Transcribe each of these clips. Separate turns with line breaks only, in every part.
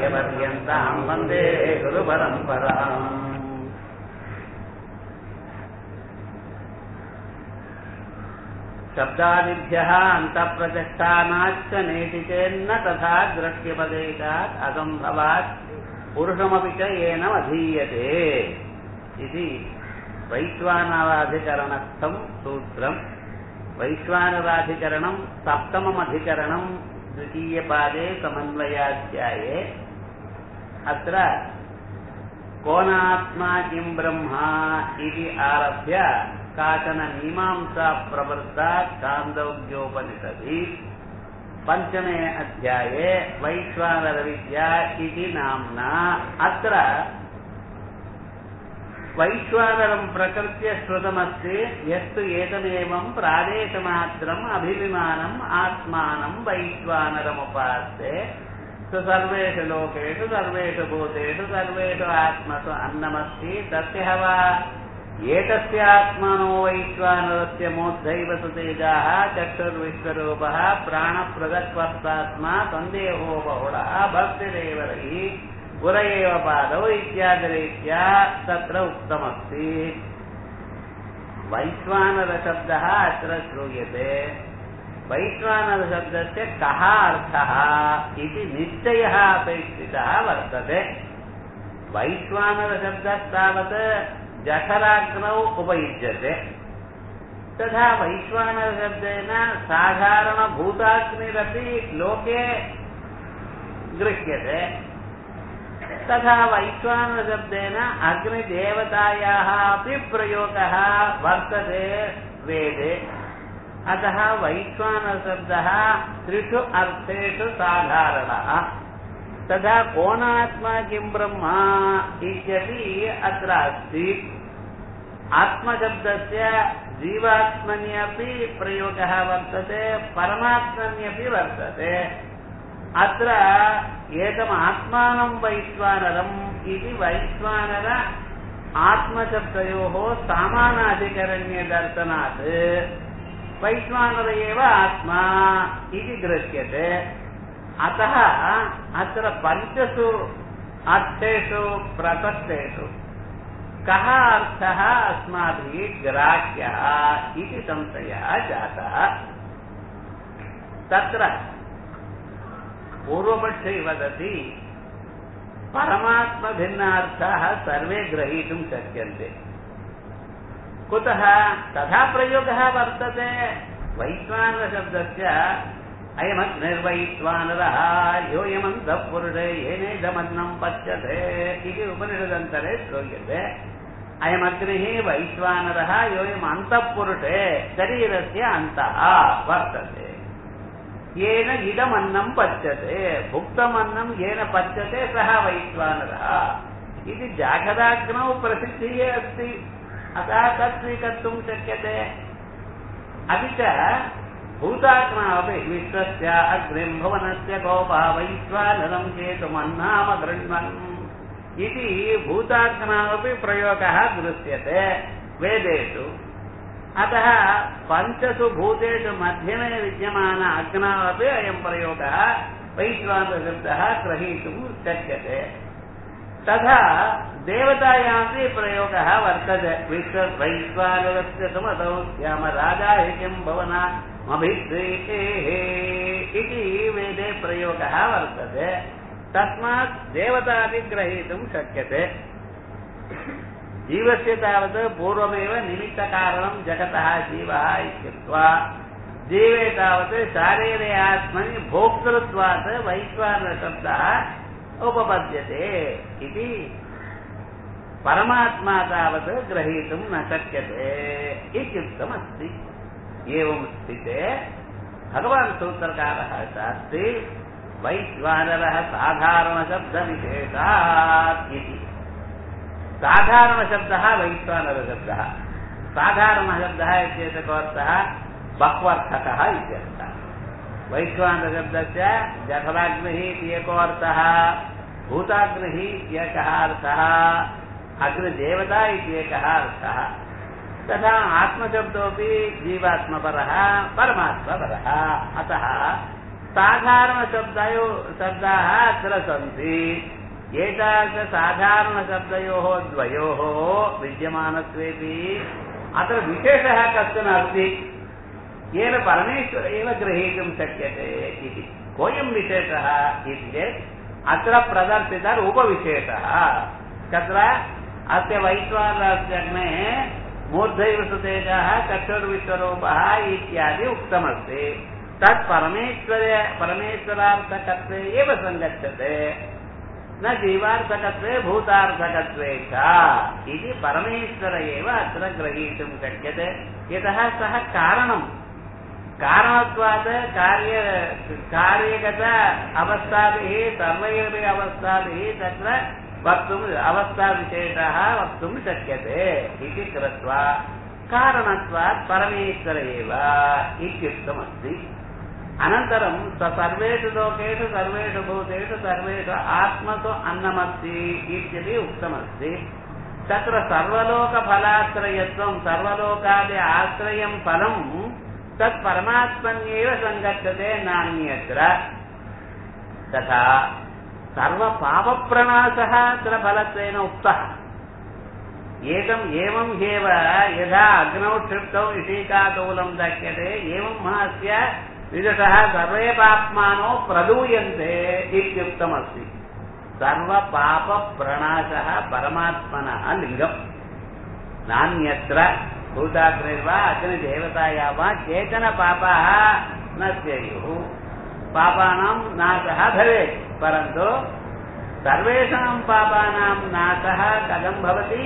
आचार्यपर्यन्ताम् वन्दे गुरुपरम्पराम् शब्दादिभ्यः अन्तःप्रतिष्ठानाच्च नेति चेन्न तथा द्रक्ष्यपदेशात् अगम्भवात् पुरुषमपि च येनमधीयते इति वैश्वानराधिकरणस्थम् सूत्रम् वैश्वानराधिकरणम् सप्तममधिकरणम् द्वितीयपादे समन्वयाध्याये अत्र कोनात्मा किं ब्रह्मा इति आरभ्य काचन मीमांसा प्रवृत्ता छान्दोग्योपनिषदि पञ्चमे अध्याये वैश्वानरविद्या इति नाम्ना अत्र वैश्वानरं प्रकृत्य श्रुतमस्ति यस्तु एतमेवं प्रादेशमात्रम् अभिविमानम् आत्मानं वैश्वानरमुपास्ते स सर्वेषु लोकेषु सर्वेषु भूतेषु सर्वेषु आत्मसु अन्नमस्ति तस्य वा एतस्यात्मनो वैश्वानरस्य मोद्धैव सुतेजाः चक्षुर्विश्वरूपः प्राणप्रदत्वस्तात्मा सन्देहो बहुलः भक्तिरेवरैः पुर एव पादौ इत्यादिरीत्या तत्र उक्तमस्ति वैश्वानरशब्दः अत्र श्रूयते वैश्वानरशब्दस्य कः अर्थः इति निश्चयः अपेक्षितः वर्तते वैश्वानरशब्दस्तावत् जठराग्नौ उपयुज्यते तथा वैश्वानरशब्देन साधारणभूताग्निरपि लोके गृह्यते तथा वैश्वानशब्देन अग्निदेवतायाः अपि प्रयोगः वर्तते वेदे अतः वैश्वानशब्दः त्रिषु अर्थेषु साधारणः तथा कोणात्मा किं ब्रह्मा इत्यपि अत्र अस्ति आत्मशब्दस्य जीवात्मन्यपि प्रयोगः वर्तते परमात्मन्यपि वर्तते अत्र एकम् आत्मानं वैश्वानरम् इति वैश्वानर आत्मशब्दयोः सामानाधिकरण्यदर्शनात् वैश्वानर एव आत्मा इति गृह्यते अतः अत्र पञ्चसु अर्थेषु प्रपत्तेषु कः अर्थः अस्माभिः ग्राह्यः इति संशयः जातः तत्र पूर्वपक्षे वदति परमात्मभिन्नार्थाः सर्वे ग्रहीतुं शक्यन्ते कुतः तथा प्रयोगः वर्तते वैश्वानरशब्दस्य अयमग्निर्वैश्वानरः योऽयमन्तः पुरुषे येनेदमन्नं पच्यते इति उपनिषदन्तरे श्रूयते अयमग्निः वैश्वानरः योऽयम् अन्तःपुरुषे शरीरस्य अन्तः वर्तते येन इदमन्नं पच्यते भुक्तमन्नं येन पच्यते सः वैश्वानरः इति जागदाग्नौ प्रसिद्धिः अस्ति अतः तत् स्वीकर्तुं शक्यते अपि च भूतात्मा अपि विश्वस्य अग्निं भुवनस्य गोपः वैश्वानरं चेतुमन्नाम गृह्णन् इति भूतात्मनामपि प्रयोगः दृश्यते वेदेषु अतः पञ्चसु भूतेषु मध्यमे विद्यमान अग्नावपि अयं प्रयोगः वैश्वानशब्दः ग्रहीतुं शक्यते तथा देवतायामपि प्रयोगः वर्तते विश्ववैश्वानरस्य सुमतौ श्यामराजा किं भवनामभिश्रीः इति वेदे प्रयोगः वर्तते तस्मात् देवतापि ग्रहीतुं शक्यते जीवस्य तावत् पूर्वमेव निमित्तकारणं जगतः जीवः इत्युक्त्वा जीवे तावत् शारीरे आत्मनि भोक्तृत्वात् वैश्वानशब्दः उपपद्यते इति परमात्मा तावत् ग्रहीतुं न शक्यते इत्युक्तमस्ति एवं स्थिते भगवान् सूत्रकारः शास्ति वैश्वानरः साधारणशब्दविशेषात् इति साधारणशब्दः वैश्वानरशब्दः साधारणशब्दः इत्येतको अर्थः बह्वर्थकः इत्यर्थः वैश्वानरशब्दस्य जठराग्निः इति एको अर्थः भूताग्निः इत्येकः अर्थः अग्निदेवता इति एकः अर्थः तथा आत्मशब्दोऽपि जीवात्मपरः परमात्मपरः अतः साधारणशब्दयो शब्दाः अत्र सन्ति एतादृशसाधारणशब्दयोः द्वयोः विद्यमानत्वेपि अत्र विशेषः कश्चन अस्ति येन परमेश्वर एव ग्रहीतुं शक्यते इति कोऽयं विशेषः इति चेत् अत्र प्रदर्शित रूपविशेषः तत्र अस्य वैश्वानरस्य अग्नेः मूर्धैव सुतेजः चक्षुर्विश्वरूपः इत्यादि उक्तमस्ति तत् परमेश्वरे परमेश्वरार्थकत्वे एव सङ्गच्छते न जीवार्थकत्वे भूतार्थकत्वे च इति परमेश्वर एव अत्र ग्रहीतुं शक्यते यतः सः कारणम् कारणत्वात् कार्य कार्यगत अवस्थाभिः सर्वैरपि अवस्थाभिः तत्र वक्तुम् अवस्थाविशेषः वक्तुं शक्यते इति कृत्वा कारणत्वात् परमेश्वर एव इत्युक्तमस्ति अनन्तरं स सर्वेषु लोकेषु सर्वेषु भूतेषु सर्वेषु आत्मसु अन्नमस्ति इत्यपि उक्तमस्ति तत्र सर्वलोकफलाश्रयत्वं सर्वलोकादि आश्रयं फलं तत् परमात्मन्येव सङ्गच्छते नान्यत्र तथा सर्वपापप्रणाशः अत्र फलत्वेन उक्तः एकम् एवं ह्येव यथा अग्नौ क्षिप्तौ इषीकातौलं दह्यते एवं अस्य विदुषः सर्वे पाप्मानो प्रदूयन्ते इत्युक्तमस्ति सर्वपापप्रणाशः परमात्मनः लिङ्गम् नान्यत्र भूताग्निर्वा अग्निदेवताया वा केचन पापाः न स्युः पापानां नाशः भवेत् परन्तु सर्वेषां पापानां नाशः कथं भवति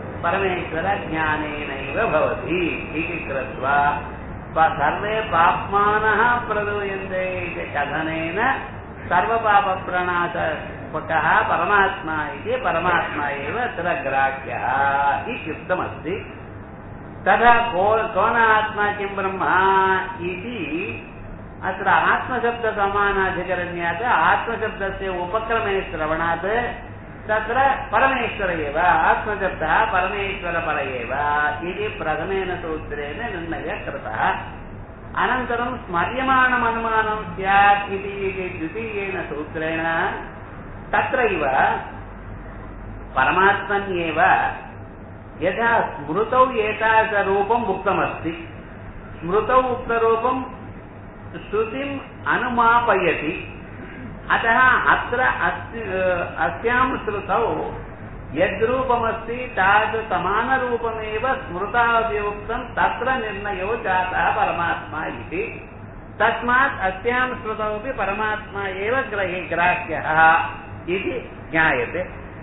परमेश्वरज्ञानेनैव भवति इति कृत्वा सर्वे पाप्मानः प्रदूयन्ते इति कथनेन सर्वपापप्रणाशपकः परमात्मा इति परमात्मा एव अत्र ग्राह्यः इत्युक्तमस्ति तथा को कोन आत्मा किं ब्रह्मा इति अत्र आत्मशब्दसमानाधिकरण्यात् आत्मशब्दस्य उपक्रमे श्रवणात् तत्र परमेश्वर एव आत्मशब्दः परमेश्वरपर एव इति प्रथमेन सूत्रेण निर्णयः कृतः अनन्तरं स्मर्यमाणमनुमानं स्यात् इति द्वितीयेन सूत्रेण तत्रैव परमात्मन्येव यथा स्मृतौ एतादृशरूपम् उक्तमस्ति स्मृतौ उक्तरूपं श्रुतिम् अनुमापयति अतः अत्र अस्यां श्रुतौ यद्रूपमस्ति ताद् समानरूपमेव स्मृतापि उक्तं तत्र निर्णयो जातः परमात्मा इति तस्मात् अस्यां श्रुतौपि परमात्मा एव ग्रहि ग्राह्यः इति ज्ञायते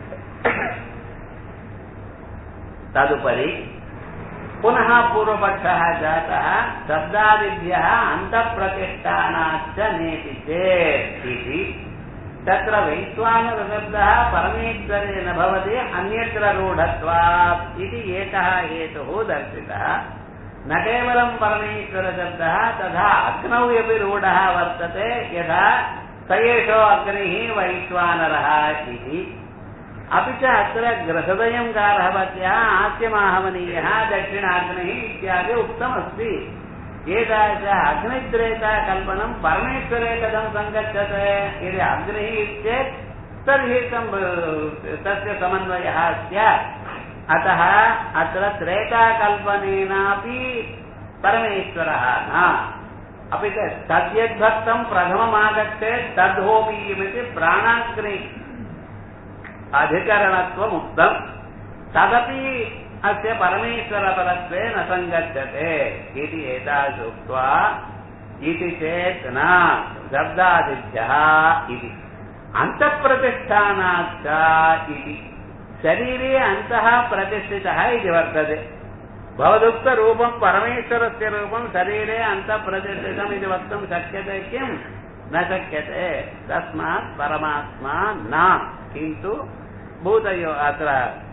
तदुपरि पुनः पूर्वपक्षः जातः शब्दादिभ्यः अन्तःप्रतिष्ठानाश्च नेति चेत् इति तत्र वैश्वानरशब्दः परमेश्वरे न भवति अन्यत्र रूढत्वात् इति एकः हेतुः दर्शितः न केवलं परमेश्वरशब्दः तथा अग्नौ अपि रूढः वर्तते यथा स एषो अग्निः वैश्वानरः इति अपि च अत्र ग्रसदयं गार्हवत्याः आस्यमाहवनीयः दक्षिणाग्निः इत्यादि उक्तमस्ति एतादृश अग्निद्रेता कल्पनं परमेश्वरे कथं सङ्गच्छते यदि अग्निः चेत् तर्हि तस्य समन्वयः स्यात् अतः अत्र त्रेताकल्पनेनापि परमेश्वरः न अपि च तद्यद्भक्तं प्रथममागच्छेत् तद्धोमीयमिति प्राणाग्नि अधिकरणत्वम् उक्तम् तदपि अस्य परमेश्वरपरत्वे न सङ्गच्छते इति एतादृश उक्त्वा इति चेत् न शब्दादिभ्यः इति अन्तःप्रतिष्ठानाश्च इति शरीरे अन्तः प्रतिष्ठितः इति वर्तते भवदुक्तरूपं परमेश्वरस्य रूपं शरीरे अन्तःप्रतिष्ठितम् इति वक्तुं शक्यते किम् न शक्यते तस्मात् परमात्मा न किन्तु भूतयो अत्र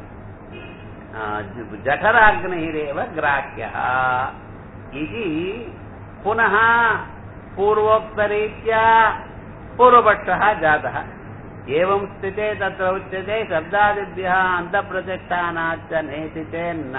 जठराग्निरेव ग्राह्यः इति पुनः पूर्वोक्तरीत्या पूर्वपक्षः जातः एवं स्थिते तत्र उच्यते शब्दादिभ्यः अन्तःप्रतिष्ठानाच्च नेति चेन्न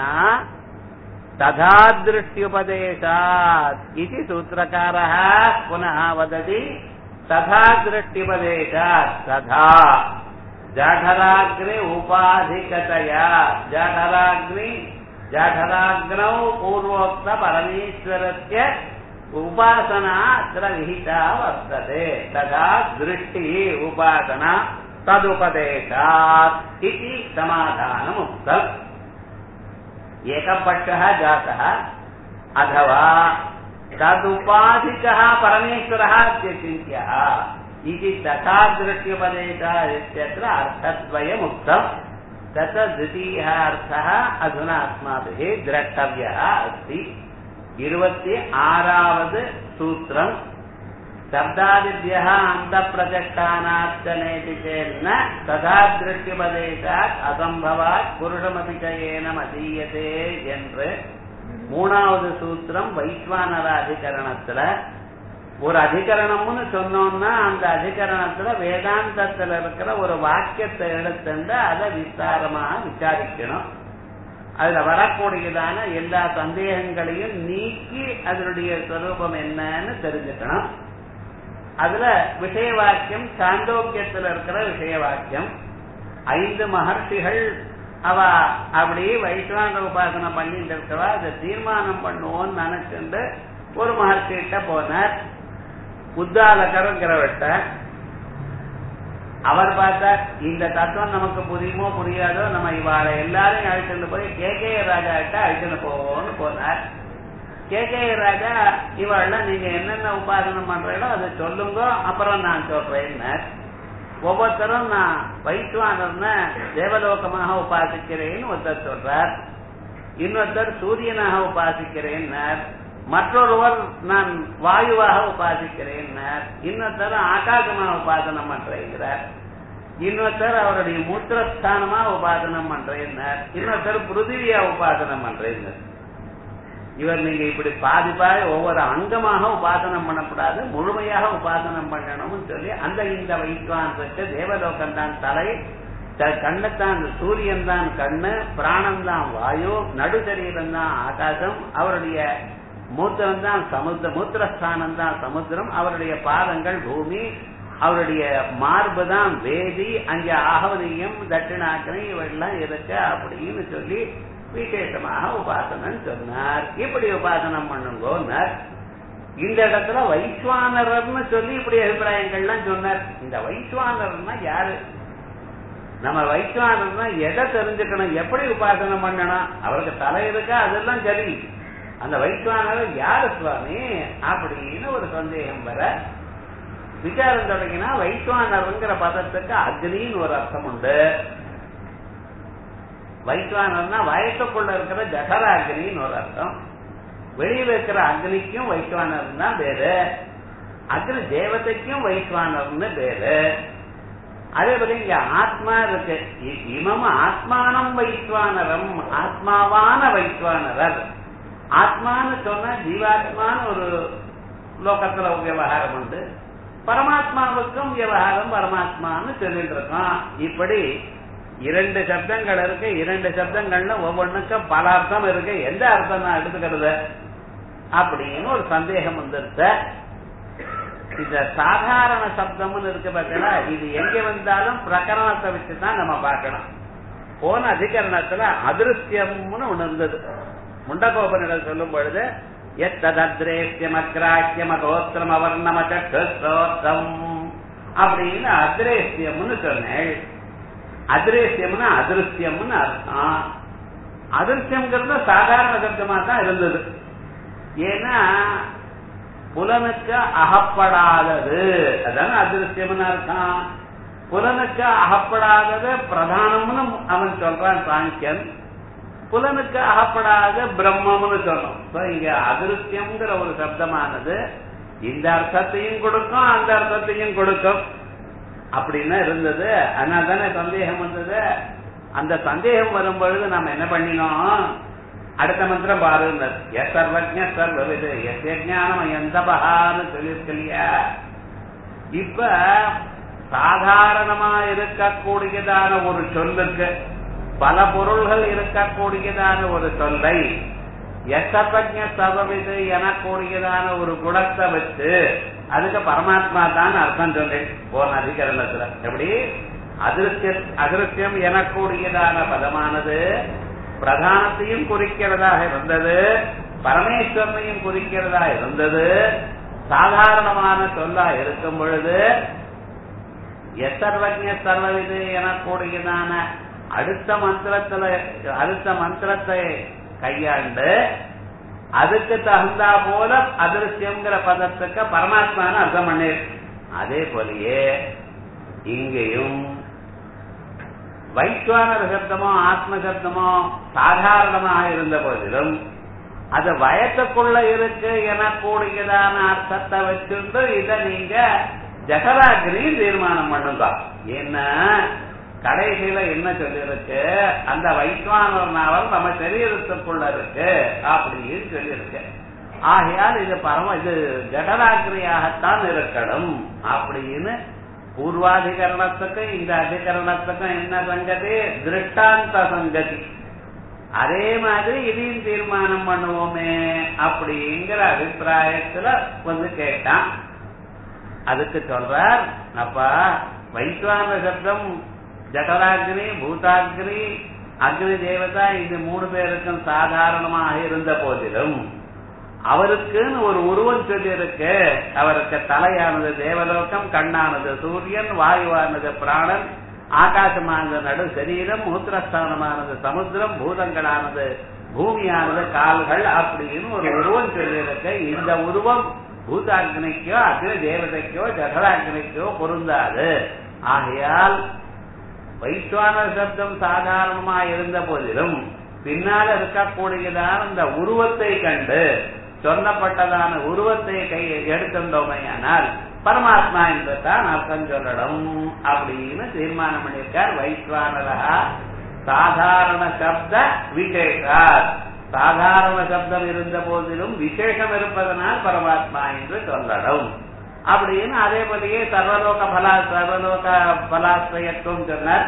तथा दृष्ट्युपदेशात् इति सूत्रकारः पुनः वदति ததா திருஷ்டிபதேசாத் ததா ஜடராக்னி உபாதிகதயா ஜடராக்னி ஜடராக்னௌ பூர்வோக்த பரமேஸ்வரஸ்ய உபாசனா அत्र விஹிதா வர்த்ததே ததா திருஷ்டி உபாசனா तदुपदेशात् इति समाधानमुक्तम् एकपक्षः जातः अथवा तदुपाधिकः परमेश्वरः इत्यचिन्त्यः इति तथा दृष्ट्युपदेशः इत्यत्र अर्थद्वयमुक्तम् तत्र द्वितीयः अर्थः अधुना अस्माभिः द्रष्टव्यः अस्ति இருபத்தி ஆறாவது சூத்திரம் शब्दादिभ्यः अन्तःप्रचष्टानाच्चनेति चेन्न तथा दृष्टिपदेशात् असम्भवात् புருஷமதிச்சயேன மதீயதே என்று மூணாவது சூத்திரம் வைஸ்வானர அதிகரணத்துல ஒரு அதிகரணம்னு சொன்னோம்னா அந்த அதிகரணத்துல வேதாந்தத்துல இருக்கிற ஒரு வாக்கியத்தை எடுத்துட்டு அதை விஸ்தாரமாக விசாரிக்கணும் அதுல வரக்கூடியதான எல்லா சந்தேகங்களையும் நீக்கி அதனுடைய ஸ்வரூபம் என்னன்னு தெரிஞ்சுக்கணும் அதுல விஷய வாக்கியம் சாந்தோக்கியத்துல இருக்கிற விஷய வாக்கியம் ஐந்து மகர்ஷிகள் அவ அப்படி வைஷ்ணவ உபாசனை பண்ணிட்டு இருக்கவா அதை தீர்மானம் பண்ணுவோம்னு நினைச்சுட்டு ஒரு மகர்ஷிகிட்ட போனார் உத்தாலகருங்கிறவட்ட அவர் பார்த்தார் இந்த தத்துவம் நமக்கு புரியுமோ புரியாதோ நம்ம இவாளை எல்லாரையும் அழைச்சிட்டு போய் கே கே ராஜா கிட்ட அழைச்சிட்டு போவோம்னு போனார் கே கே ராஜா இவாள்ல நீங்க என்னென்ன உபாசனம் பண்றீங்களோ அதை சொல்லுங்க அப்புறம் நான் சொல்றேன் ஒவ்வொருத்தரும் நான் வைஸ்வானர்ன தேவலோகமாக உபாசிக்கிறேன்னு ஒருத்தர் சொல்றார் இன்னொருத்தர் சூரியனாக உபாசிக்கிறேன் மற்றொருவர் நான் வாயுவாக உபாசிக்கிறேன் இன்னொருத்தர் ஆகாசமாக உபாசனம் பண்றேங்கிறார் இன்னொருத்தர் அவருடைய மூத்திரஸ்தானமா உபாசனம் பண்றேன் இன்னொருத்தர் பிருத்திவியா உபாசனம் பண்றேன் இவர் நீங்க இப்படி பாதி பாதி ஒவ்வொரு அங்கமாக உபாசனம் பண்ணக்கூடாது முழுமையாக உபாசனம் பண்ணணும்னு சொல்லி அந்த இந்த வைத்வான் வச்சு தேவலோகம் தான் தலை கண்ணுத்தான் சூரியன் தான் கண்ணு பிராணம் தான் வாயு நடுசரீரம் தான் ஆகாசம் அவருடைய மூத்திரம் தான் சமுத்திர மூத்திரஸ்தானம் தான் சமுத்திரம் அவருடைய பாதங்கள் பூமி அவருடைய மார்பு தான் வேதி அங்கே ஆகவனியம் தட்சிணாக்கனை இவெல்லாம் இருக்கு அப்படின்னு சொல்லி விசேஷமாக உபாசனம் சொன்னார் இப்படி உபாசனம் பண்ணுங்கோன்னார் இந்த இடத்துல வைஸ்வானரர்னு சொல்லி இப்படி அபிப்பிராயங்கள்லாம் சொன்னார் இந்த வைஸ்வானர்னா யாரு நம்ம வைஸ்வானர்னா எதை தெரிஞ்சுக்கணும் எப்படி உபாசனம் பண்ணணும் அவருக்கு தலை இருக்கா அதெல்லாம் சரி அந்த வைஸ்வானர் யாரு சுவாமி அப்படின்னு ஒரு சந்தேகம் வர விசாரம் தொடங்கினா வைஸ்வானர்ங்கிற பதத்துக்கு அக்னின்னு ஒரு அர்த்தம் உண்டு வைஸ்வானர்னா வயசுக்குள்ள இருக்கிற ஜடர அக்னின்னு ஒரு அர்த்தம் வெளியில இருக்கிற அக்னிக்கும் வைஸ்வானர் தான் பேரு அக்னி தேவதைக்கும் வைஸ்வானர்னு பேரு அதே போல இங்க ஆத்மா இருக்கு இமம் ஆத்மானம் வைஸ்வானரம் ஆத்மாவான வைஸ்வானரர் ஆத்மான்னு சொன்னா ஜீவாத்மான்னு ஒரு லோகத்துல விவகாரம் உண்டு பரமாத்மாவுக்கும் விவகாரம் பரமாத்மான்னு சொல்லிட்டு இருக்கோம் இப்படி இரண்டு சப்தங்கள் இருக்கு இரண்டு சப்தங்கள்ல ஒவ்வொன்றுக்கும் பல அர்த்தம் இருக்கு எந்த அர்த்தம் நான் எடுத்துக்கிறது அப்படின்னு ஒரு சந்தேகம் வந்துருச்ச இந்த சாதாரண சப்தம்னு இருக்கு பார்த்தீங்கன்னா இது எங்க வந்தாலும் பிரகரணத்தை வச்சுதான் நம்ம பார்க்கணும் போன அதிகரணத்துல அதிருஷ்யம்னு ஒண்ணு இருந்தது முண்டகோபனிடம் சொல்லும் பொழுது எத்ததத்ரேஷ்யம் அக்ராஹ்யம் அகோத்திரம் அவர்ணம சோத்தம் அப்படின்னு அத்ரேஷ்யம்னு சொன்னேன் அதிரேசியம்னா அதிருஷ்யம்னு அர்த்தம் அதிருஷ்யம்ங்கிறது சாதாரண சப்தமா தான் இருந்தது ஏன்னா புலனுக்கு அகப்படாதது அதான அதிருஷ்யம்னு அர்த்தம் புலனுக்கு அகப்படாதது பிரதானம்னு அவன் சொல்றான் சாங்கியன் புலனுக்கு அகப்படாத பிரம்மம்னு சொல்றோம் இங்க அதிருஷ்யம்ங்கிற ஒரு சப்தமானது இந்த அர்த்தத்தையும் கொடுக்கும் அந்த அர்த்தத்தையும் கொடுக்கும் அப்படின்னா இருந்தது அதனால தானே சந்தேகம் வந்தது அந்த சந்தேகம் வரும் பொழுது நம்ம என்ன பண்ணினோம் அடுத்த மந்திரம் பாருங்க எஸ் சர்வஜ சர்வவிது எஸ் ஞானம் எந்த பகான்னு சொல்லியிருக்கு இல்லையா இப்ப சாதாரணமா இருக்கக்கூடியதான ஒரு சொல்லுக்கு பல பொருள்கள் இருக்கக்கூடியதான ஒரு சொல்லை எசர்வஜ சர்வவிது எனக்கூடியதான ஒரு குணத்தை வச்சு அதுக்கு பரமாத்மா தான் அர்த்தம் சொன்னேன் போன அதிகரணத்துல எப்படி அதிருஷ்ய அதிருஷ்யம் எனக்கூடியதான பதமானது பிரதானத்தையும் குறிக்கிறதாக இருந்தது பரமேஸ்வரனையும் குறிக்கிறதா இருந்தது சாதாரணமான சொல்லா இருக்கும் பொழுது எசர்வஜ சர்வவிது எனக்கூடியதான அடுத்த மந்திரத்துல அடுத்த மந்திரத்தை கையாண்டு அதுக்கு தகுந்தா போல அதிருஷ்யங்கிற பதத்துக்கு பரமாத்மான அர்த்தம் பண்ணி அதே போலயே இங்கேயும் வைஸ்வானர் சப்தமோ ஆத்ம சப்தமோ சாதாரணமாக இருந்த போதிலும் அது வயத்துக்குள்ள இருக்கு எனக்கூடியதான அர்த்தத்தை வச்சுட்டு இத நீங்க ஜகராகிரியும் தீர்மானம் பண்ணுங்க ஏன்னா கடைசியில என்ன சொல்லியிருக்கு அந்த வைஸ்வானர் நாவல் நம்ம சரீரத்துக்குள்ள இருக்கு அப்படின்னு சொல்லியிருக்கு ஆகையால் இது பரம இது ஜடராக்கிரியாகத்தான் இருக்கணும் அப்படின்னு பூர்வாதிகரணத்துக்கும் இந்த அதிகரணத்துக்கும் என்ன சங்கதி திருஷ்டாந்த சங்கதி அதே மாதிரி இதையும் தீர்மானம் பண்ணுவோமே அப்படிங்கிற அபிப்பிராயத்துல வந்து கேட்டான் அதுக்கு சொல்றார் அப்பா வைஸ்வான சப்தம் ஜடராக்னி பூதாக்னி அக்னி தேவதா இது மூணு பேருக்கும் சாதாரணமாக இருந்த போதிலும் அவருக்குன்னு ஒரு உருவம் சொல்லி இருக்கு அவருக்கு தலையானது தேவலோகம் கண்ணானது சூரியன் வாயுவானது பிராணன் ஆகாசமானது நடு சரீரம் மூத்திரஸ்தானமானது சமுத்திரம் பூதங்களானது பூமியானது கால்கள் அப்படின்னு ஒரு உருவம் சொல்லியிருக்கு இந்த உருவம் பூதாக்னிக்கோ அக்னி தேவதைக்கோ ஜகடாக்னிக்கோ பொருந்தாது ஆகையால் வைஸ்வான சப்தம் சாதாரணமா இருந்த போதிலும் பின்னால இருக்கக்கூடியதான இந்த உருவத்தை கண்டு சொல்லப்பட்டதான உருவத்தை கை எடுத்துட்டோமையானால் பரமாத்மா என்றுதான் அர்த்தம் சொல்லணும் அப்படின்னு தீர்மானம் பண்ணியிருக்கார் வைஸ்வானரா சாதாரண சப்த விசேஷார் சாதாரண சப்தம் இருந்த போதிலும் விசேஷம் இருப்பதனால் பரமாத்மா என்று சொல்லணும் அப்படின்னு அதே போலயே சர்வலோக பலா சர்வலோக பலாசிரயத்துவம் சொன்னார்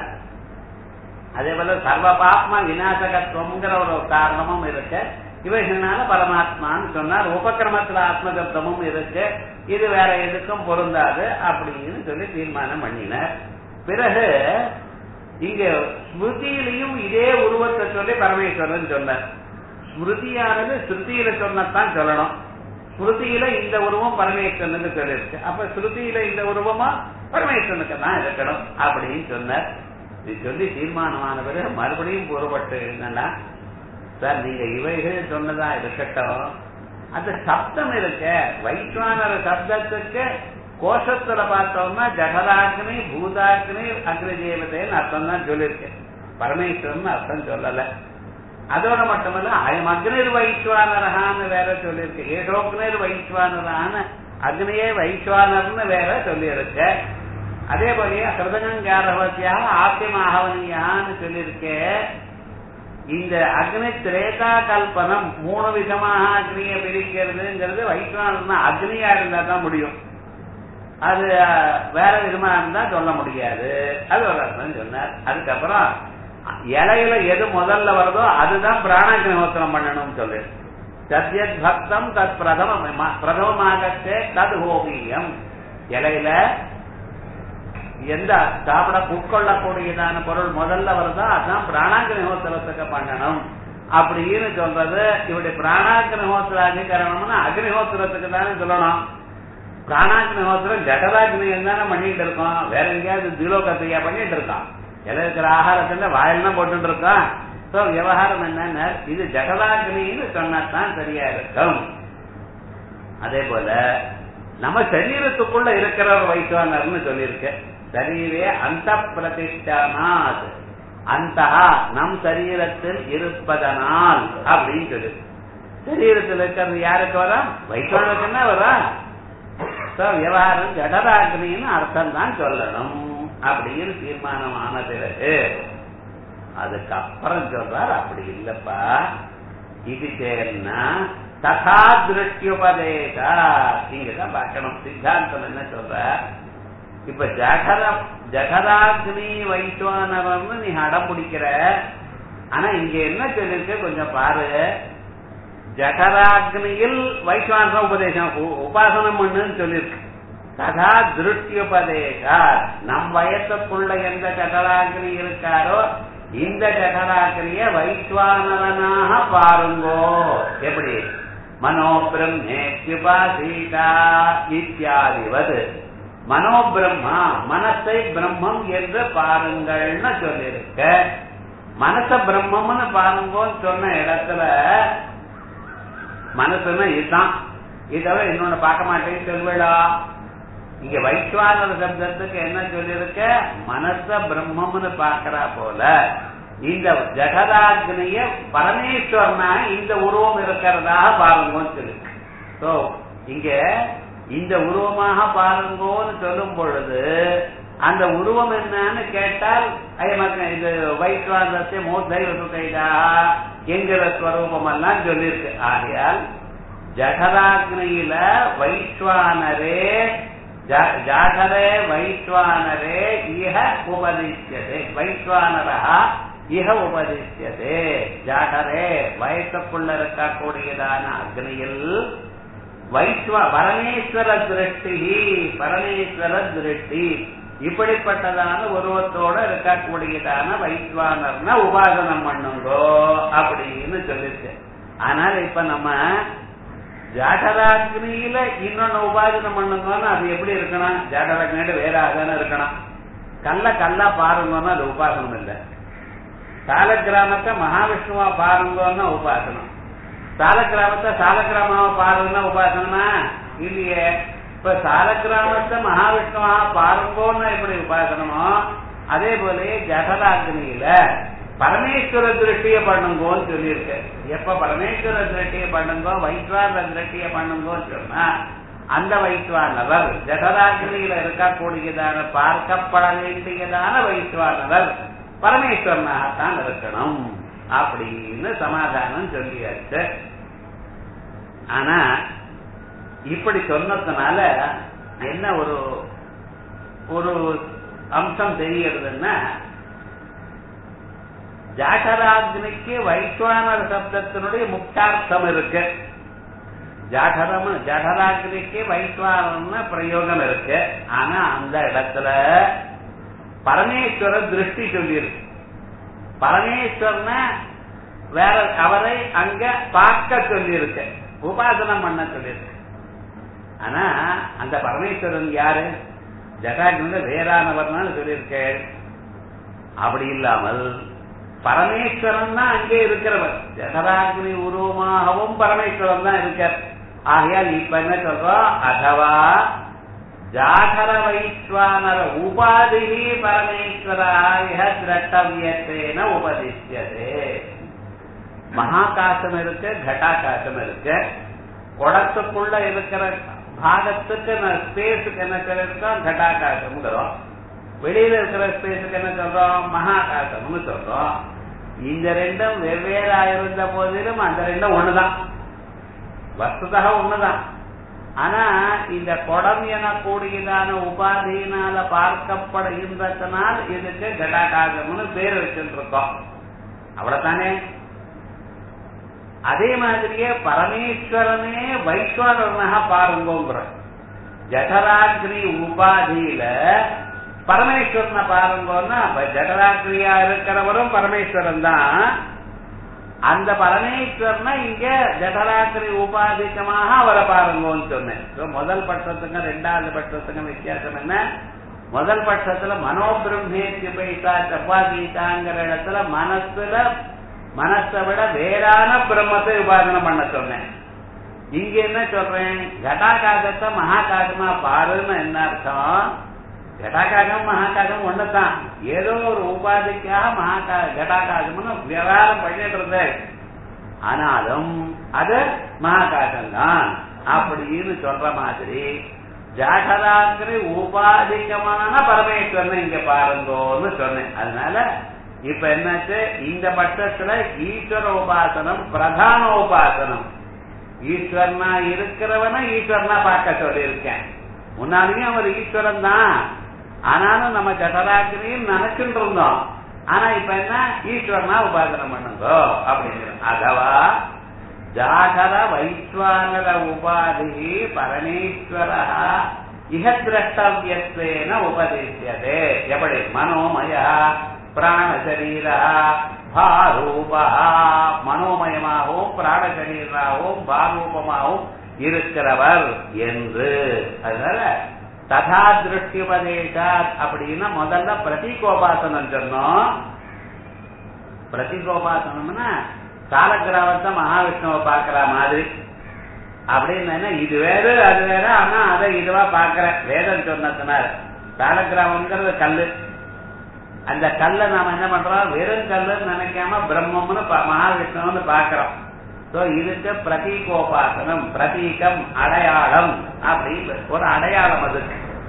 அதே போல சர்வ பாப்ம விநாசகத்துவம்ங்கிற ஒரு காரணமும் இருக்கு இவைகள்னால பரமாத்மான்னு சொன்னார் உபக்கிரமத்துல ஆத்மசப்தமும் இருக்கு இது வேற எதுக்கும் பொருந்தாது அப்படின்னு சொல்லி தீர்மானம் பண்ணினார் பிறகு இங்க ஸ்மிருதியிலையும் இதே உருவத்தை சொல்லி பரமேஸ்வரன் சொன்னார் ஸ்மிருதியானது ஸ்ருதியில சொன்னதான் சொல்லணும் ஸ்மிருதியில இந்த உருவம் பரமேஸ்வரனுக்கு சொல்லிருக்கு அப்ப ஸ்ருதியில இந்த உருவமா பரமேஸ்வரனுக்கு தான் இருக்கணும் அப்படின்னு சொன்னார் இது சொல்லி தீர்மானமான பிறகு மறுபடியும் கூறப்பட்டு என்னன்னா சார் நீங்க இவைகள் சொன்னதா இருக்கட்டும் அந்த சப்தம் இருக்க வைஸ்வானர சப்தத்துக்கு கோஷத்துல பார்த்தோம்னா ஜகதாக்னி பூதாக்னி அக்னி தேவதைன்னு அர்த்தம் தான் சொல்லியிருக்கு பரமேஸ்வரன் அர்த்தம் சொல்லல அதோட மட்டுமல்ல அயம் அக்னிர் வைஸ்வானரகான்னு வேற சொல்லியிருக்கு ஏஷோக்னிர் வைஸ்வானரான்னு அக்னியே வைஸ்வானர்னு வேற சொல்லியிருக்கு அதே போலயே கிருதகங்காரவத்தியாக ஆத்தியமாகவனியான்னு சொல்லியிருக்கே இந்த அக்னி திரேதா கல்பனம் மூணு விதமாக அக்னியை பிரிக்கிறதுங்கிறது வைஸ்வானர்னா அக்னியா இருந்தா தான் முடியும் அது வேற விதமா இருந்தா சொல்ல முடியாது அது ஒரு அர்த்தம் சொன்னார் அதுக்கப்புறம் இலையில எது முதல்ல வருதோ அதுதான் பிராணாகினோத்திரம் பண்ணணும்னு சொல்லு சத்யத் பக்தம் தத் பிரதம பிரதமமாகத்தே தத் ஹோமியம் இலையில எந்த சாப்பிட உட்கொள்ளக்கூடியதான பொருள் முதல்ல வருதோ அதுதான் பிராணாகினோத்திரத்துக்கு பண்ணணும் அப்படின்னு சொல்றது இவருடைய பிராணாகினோத்திர அங்கீகரணம்னு அக்னிஹோத்திரத்துக்கு தானே சொல்லணும் பிராணாகினோத்திரம் ஜடராக்னியம் தானே பண்ணிட்டு இருக்கோம் வேற எங்கேயாவது திலோகத்தையா பண்ணிட்டு இருக்கோம் இருக்கிற ஆகாரத்துல வாயில்னா போட்டு இருக்கோம் சோ விவகாரம் என்னன்னா இது ஜகதாக்னின்னு சொன்னாதான் சரியா இருக்கும் அதே போல நம்ம சரீரத்துக்குள்ள இருக்கிற ஒரு வைஸ்வானர்னு சொல்லியிருக்க சரீரே அந்த பிரதிஷ்டானாத் அந்த நம் சரீரத்தில் இருப்பதனால் அப்படின்னு சொல்லு சரீரத்தில் இருக்கிறது யாருக்கு வரா வைஸ்வானருக்குன்னா வரா விவகாரம் ஜடராக்னின்னு அர்த்தம் தான் சொல்லணும் அப்படின்னு தீர்மானமான பிறகு அதுக்கப்புறம் சொல்றார் அப்படி இல்லப்பா இது சேர்னா ததா திருஷ்யுபதேசா இங்கதான் பார்க்கணும் சித்தாந்தம் என்ன சொல்ற இப்ப ஜகர ஜகராக்னி வைஸ்வானவர்னு நீ அடம் பிடிக்கிற ஆனா இங்க என்ன சொல்லிருக்கு கொஞ்சம் பாரு ஜகராக்னியில் வைஸ்வான உபதேசம் உபாசனம் பண்ணுன்னு சொல்லியிருக்கு ததா திருஷ்டியுபதேசா நம் வயசுக்குள்ள எந்த ஜடராகினி இருக்காரோ இந்த ஜடராகினிய வைஸ்வானரனாக பாருங்கோ எப்படி மனோபிரம்மேத்யுபாசீதா இத்தியாதிவது மனோபிரம்மா மனசை பிரம்மம் என்று பாருங்கள்னு சொல்லியிருக்க மனச பிரம்மம்னு பாருங்கோன்னு சொன்ன இடத்துல மனசுன்னா இதுதான் இதோட இன்னொன்னு பார்க்க மாட்டேன்னு சொல்லுவேடா இங்க வைஸ்வானர சப்தத்துக்கு என்ன சொல்லியிருக்க மனச பிரம்மம்னு பாக்குறா போல இந்த ஜகதாக்னிய பரமேஸ்வரனா இந்த உருவம் இருக்கிறதாக பாருங்கன்னு சொல்லிருக்கு சோ இங்க இந்த உருவமாக பாருங்கோன்னு சொல்லும் பொழுது அந்த உருவம் என்னன்னு கேட்டால் ஐயமக்க இது வைஸ்வானத்தை மூர்த்தைவ சுகைதா என்கிற ஸ்வரூபம் எல்லாம் சொல்லியிருக்கு ஆகையால் ஜகதாக்னியில வைஸ்வானரே ஜாகரே வைஸ்வானரே இஹ உபதிஷ்யதே வைஸ்வானரா இஹ உபதிஷ்யதே ஜாகரே வயசுக்குள்ள இருக்கக்கூடியதான அக்னியில் வைஸ்வ பரமேஸ்வர திருஷ்டி பரமேஸ்வர திருஷ்டி இப்படிப்பட்டதான உருவத்தோட இருக்கக்கூடியதான வைஸ்வானர்னா உபாசனம் பண்ணுங்கோ அப்படின்னு சொல்லிருக்கு ஆனால் இப்ப நம்ம ஜாடராக்னியில இன்னொன்னு உபாசனம் பண்ணுங்கன்னா அது எப்படி இருக்கணும் ஜாடராக்னியோட வேற ஆதான இருக்கணும் கல்ல கல்லா பாருங்கன்னா அது உபாசனம் இல்லை சாலக்கிராமத்தை மகாவிஷ்ணுவா பாருங்கன்னா உபாசனம் சாலக்கிராமத்தை சாலக்கிராமாவை பாருங்கன்னா உபாசனமா இல்லையே இப்ப சாலக்கிராமத்தை மகாவிஷ்ணுவா பாருங்கோன்னு எப்படி உபாசனமோ அதே போல ஜடராக்னியில பரமேஸ்வர திருஷ்டிய பண்ணுங்கோன்னு சொல்லியிருக்க எப்ப பரமேஸ்வர திருஷ்டிய பண்ணுங்கோ வைஸ்வான திருஷ்டிய பண்ணுங்கோன்னு சொன்னா அந்த வைஸ்வானவர் ஜடராக்னியில இருக்கக்கூடியதான பார்க்கப்பட வேண்டியதான வைஸ்வானவர் பரமேஸ்வரனாகத்தான் இருக்கணும் அப்படின்னு சமாதானம் சொல்லியாச்சு ஆனா இப்படி சொன்னதுனால என்ன ஒரு ஒரு அம்சம் தெரியறதுன்னா ஜாகராக்னிக்கு வைஸ்வானர் சப்தத்தினுடைய முக்தார்த்தம் இருக்கு ஜாகரம் ஜடராக்னிக்கு வைஸ்வானர்னு பிரயோகம் இருக்கு ஆனா அந்த இடத்துல பரமேஸ்வரர் திருஷ்டி சொல்லியிருக்கு பரமேஸ்வரன வேற அவரை அங்க பார்க்க சொல்லியிருக்கு உபாசனம் பண்ண சொல்லியிருக்கு ஆனா அந்த பரமேஸ்வரன் யாரு ஜடாக்னு வேறானவர்னு சொல்லியிருக்க அப்படி இல்லாமல் பரமேஸ்வரன் தான் அங்கே இருக்கிறவர் ஜடராக்னி உருவமாகவும் பரமேஸ்வரன் தான் இருக்கார் ஆகையால் இப்ப என்ன சொல்றோம் அதவா ஜாகர வைஸ்வானர உபாதி பரமேஸ்வராய திரட்டவியத்தேன உபதிஷ்யதே மகாகாசம் இருக்கு கட்டாகாசம் இருக்கு குடத்துக்குள்ள இருக்கிற பாகத்துக்கு ஸ்பேஸுக்கு என்ன சொல்லிருக்கோம் கட்டாகாசம்ங்கிறோம் வெளியில இருக்கிற ஸ்பேஸுக்கு என்ன சொல்றோம் மகாகாசம்னு சொல்றோம் இந்த ரெண்டும் வெவ்வேறா இருந்த போதிலும் அந்த ரெண்டும் ஒண்ணுதான் வஸ்துதாக ஒண்ணுதான் ஆனா இந்த குடம் எனக்கூடியதான உபாதியினால பார்க்கப்படுகின்றதனால் இதுக்கு கடாகாகம்னு பேர் வச்சுட்டு இருக்கோம் அவ்வளவுதானே அதே மாதிரியே பரமேஸ்வரனே வைஸ்வரனாக பாருங்கிற ஜடராக்னி உபாதியில பரமேஸ்வரனை பாருங்கன்னா ஜடராக்னியா இருக்கிறவரும் பரமேஸ்வரன் தான் அந்த பரமேஸ்வரனை இங்க ஜடராத்திரி உபாதிக்கமாக அவரை பாருங்கன்னு சொன்னேன் முதல் பட்சத்துக்கும் ரெண்டாவது பட்சத்துக்கும் வித்தியாசம் என்ன முதல் பட்சத்துல மனோபிரம்மேத்தி பைசா சப்பாதீசாங்கிற இடத்துல மனசுல மனசை விட வேறான பிரம்மத்தை உபாசனம் பண்ண சொன்னேன் இங்க என்ன சொல்றேன் கடாகாகத்தை மகாகாகமா பாருன்னு என்ன அர்த்தம் கடாகாகம் மகாகாகம் ஒண்ணுதான் ஏதோ ஒரு உபாதிக்காக மகாகா கடாகாகம்னு விவகாரம் பண்ணிட்டு இருந்தேன் ஆனாலும் அது மகாகாகம் தான் அப்படின்னு சொல்ற மாதிரி ஜாகராத்திரி உபாதிகமான பரமேஸ்வரனை இங்க பாருங்கோன்னு சொன்னேன் அதனால இப்ப என்னாச்சு இந்த பட்சத்துல ஈஸ்வர உபாசனம் பிரதான உபாசனம் ஈஸ்வரனா இருக்கிறவன ஈஸ்வரனா பார்க்க சொல்லியிருக்கேன் முன்னாலேயும் அவர் ஈஸ்வரன் தான் ஆனாலும் நம்ம ஜடராக்கினையும் நினைச்சுட்டு இருந்தோம் ஆனா இப்ப என்ன ஈஸ்வரனா உபாசனம் பண்ணுங்க அப்படிங்கிற அதவா ஜாகர வைஸ்வானர உபாதி பரமேஸ்வர இக திரஷ்டவியத்வேன உபதேசியதே எப்படி மனோமய பிராணசரீரா பாரூபா மனோமயமாகவும் பிராணசரீராகவும் பாரூபமாகவும் இருக்கிறவர் என்று அதனால ததா திருஷ்டியுபதேசாத் அப்படின்னா முதல்ல பிரதீகோபாசனம் சொன்னோம் பிரதீகோபாசனம்னா காலக்கிராமத்தை மகாவிஷ்ணுவை பார்க்கிற மாதிரி அப்படின்னு இது வேறு அது வேற ஆனா அதை இதுவா பாக்குற வேதம் சொன்னதுனால காலக்கிராமங்கிறது கல்லு அந்த கல்லை நாம என்ன பண்றோம் வெறும் கல்லுன்னு நினைக்காம பிரம்மம்னு மகாவிஷ்ணுன்னு பாக்குறோம் சோ இதுக்கு பிரதீகோபாசனம் பிரதீகம் அடையாளம் அப்படின்னு ஒரு அடையாளம் அது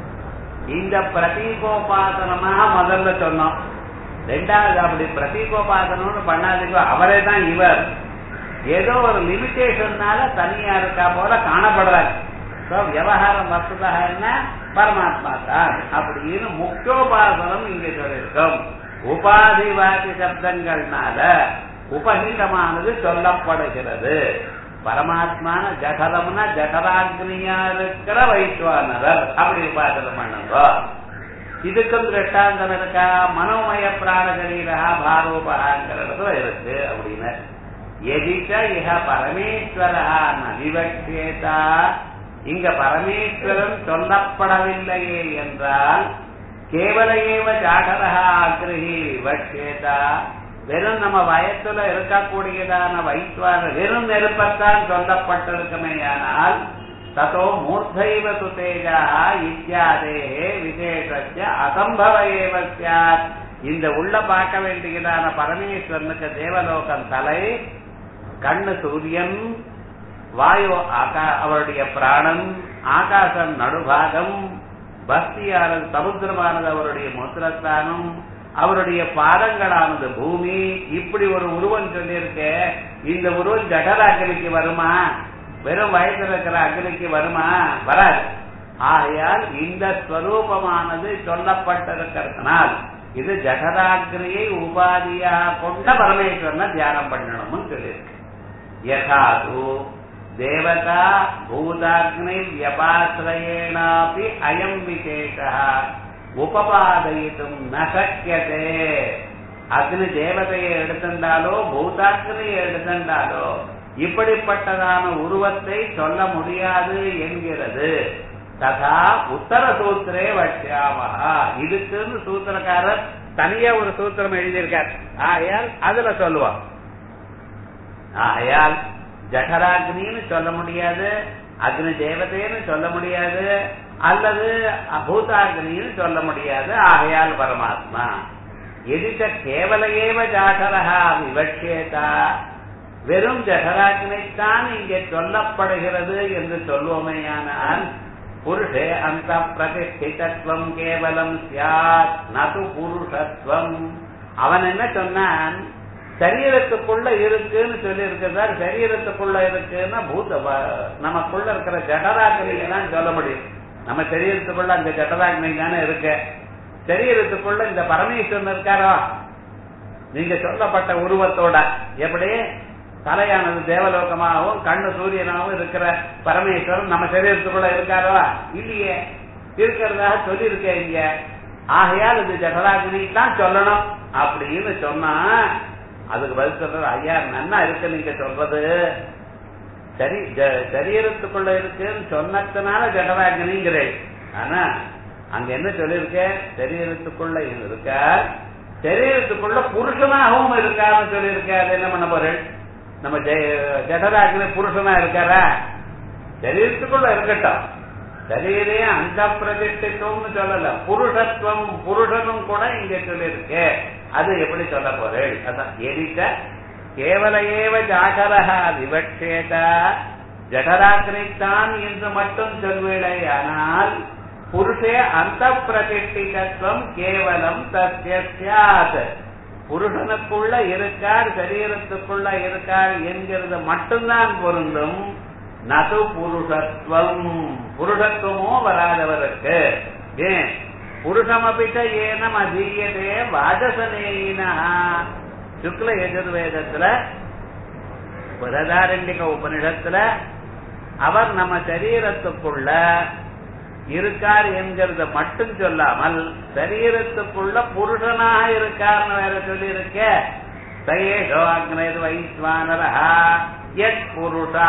இந்த பிரதீகோபாசனமாக முதல்ல சொன்னோம் ரெண்டாவது அப்படி பிரதீகோபாசனம்னு பண்ணாதீங்க அவரே தான் இவர் ஏதோ ஒரு லிமிடேஷன்னால தனியா இருக்கா போல காணப்படுறாரு சோ விவகாரம் வசதாக என்ன பரமாத்மா தான் அப்படின்னு முக்கியோபாசனம் இங்க சொல்லியிருக்கோம் உபாதிவாதி சப்தங்கள்னால உபகிதமானது சொல்லப்படுகிறது பரமாத்மான ஜகதம்னா ஜகதாக்னியா இருக்கிற வைஸ்வானரர் அப்படி உபாசனம் பண்ணுங்க இதுக்கும் திருஷ்டாந்தம் இருக்கா மனோமய பிராணசரீரா பாரோபகாங்கிறதுல இருக்கு அப்படின்னு எதிச்ச இக பரமேஸ்வரா நவிவக்ஷேதா இங்க பரமேஸ்வரன் சொல்லப்படவில்லையே என்றால் கேவல ஏவ ஜாகரா அக்ரஹி விவக்ஷேதா வெறும் நம்ம வயத்துல இருக்கக்கூடியதான வைஸ்வான வெறும் நெருப்பத்தான் சொல்லப்பட்டிருக்குமே ஆனால் ததோ மூர்த்தைவ சுதேஜா இத்தியாதே விசேஷ அசம்பவ ஏவ சாத் இந்த உள்ள பார்க்க வேண்டியதான பரமேஸ்வரனுக்கு தேவலோகம் தலை கண்ணு சூரியன் வாயு அவருடைய பிராணம் ஆகாசம் நடுபாகம் பக்தியானது சமுத்திரமானது அவருடைய முத்திரஸ்தானம் அவருடைய பாதங்களானது பூமி இப்படி ஒரு உருவம் சொல்லியிருக்க இந்த உருவம் ஜடர அக்னிக்கு வருமா வெறும் வயசுல இருக்கிற அக்னிக்கு வருமா வராது ஆகையால் இந்த ஸ்வரூபமானது சொல்லப்பட்டிருக்கிறதுனால் இது ஜகதாகிரியை உபாதியாக கொண்ட பரமேஸ்வரனை தியானம் பண்ணணும்னு சொல்லியிருக்கு யதாது தேவதா பூதாக்னி வியபாசிரயேனாபி அயம் விசேஷ உபபாதயித்தும் நசக்கியதே அக்னி தேவதையை எடுத்துட்டாலோ பூதாக்னியை எடுத்துட்டாலோ இப்படிப்பட்டதான உருவத்தை சொல்ல முடியாது என்கிறது ததா உத்தர சூத்திரே வட்சியாமகா இதுக்குன்னு சூத்திரக்காரர் தனியா ஒரு சூத்திரம் எழுதியிருக்கார் ஆகையால் அதுல சொல்லுவான் ஆகையால் ஜடராக்னின்னு சொல்ல முடியாது அக்னி தேவதைன்னு சொல்ல முடியாது அல்லது பூதாக்னின்னு சொல்ல முடியாது ஆகையால் பரமாத்மா எதிர்த்த கேவல ஏவ ஜாகரகா விவட்சேதா வெறும் ஜடராக்னைத்தான் இங்கே சொல்லப்படுகிறது என்று சொல்வோமேயானால் புருஷே அந்த பிரதிஷ்டிதத்துவம் கேவலம் சியாத் நது புருஷத்துவம் அவன் என்ன சொன்னான் சரீரத்துக்குள்ள இருக்குன்னு சொல்லி இருக்கிறார் சரீரத்துக்குள்ள இருக்குன்னா பூத நமக்குள்ள இருக்கிற ஜடராக்னியை தான் சொல்ல முடியும் நம்ம சரீரத்துக்குள்ள அந்த ஜடராக்னி தானே இருக்க சரீரத்துக்குள்ள இந்த பரமேஸ்வரன் இருக்காரோ நீங்க சொல்லப்பட்ட உருவத்தோட எப்படி தலையானது தேவலோகமாகவும் கண்ணு சூரியனாகவும் இருக்கிற பரமேஸ்வரன் நம்ம சரீரத்துக்குள்ள இருக்காரோ இல்லையே இருக்கிறதாக சொல்லியிருக்க இங்க ஆகையால் இது ஜடராகினி தான் சொல்லணும் அப்படின்னு சொன்னா அதுக்கு பதில் சொல்றது ஐயா நன்னா இருக்கு நீங்க சொல்றது சரி சரீரத்துக்குள்ள இருக்குன்னு சொன்னதுனால ஜடராகினிங்கிறேன் ஆனா அங்க என்ன சொல்லிருக்க சரீரத்துக்குள்ள இருக்க சரீரத்துக்குள்ள புருஷனாகவும் இருக்காருன்னு சொல்லியிருக்க அது என்ன பண்ண போறேன் நம்ம ஜடராகினி புருஷனா இருக்காரா சரீரத்துக்குள்ள இருக்கட்டும் சரீரே அந்த பிரதிஷ்டித்துவம்னு சொல்லல புருஷத்துவம் புருஷனும் கூட இங்க சொல்லியிருக்கு அது எப்படி சொல்ல போறேன் அதான் எரிக்க கேவல ஏவ ஜாகரா விவட்சேத ஜடராக்கிரைத்தான் என்று மட்டும் சொல்வேளை ஆனால் புருஷே அந்த பிரதிஷ்டிதத்துவம் கேவலம் தஸ்யாத் புருஷனுக்குள்ள இருக்கார் சரீரத்துக்குள்ள இருக்கார் என்கிறது மட்டும்தான் பொருந்தும் நது புருஷத்துவம் புருஷத்துவமோ வராதவருக்கு ஏன் புருஷமபிச்ச ஏனம் அதீயதே வாஜசனேயினா சுக்ல எதிர்வேதத்துல பிரதாரண்யக உபனிஷத்துல அவர் நம்ம சரீரத்துக்குள்ள இருக்கார் என்கிறத மட்டும் சொல்லாமல் சரீரத்துக்குள்ள புருஷனாக இருக்கார்னு வேற சொல்லி இருக்க சயேஷோ அக்னேர் வைஸ்வானரா எத் புருஷா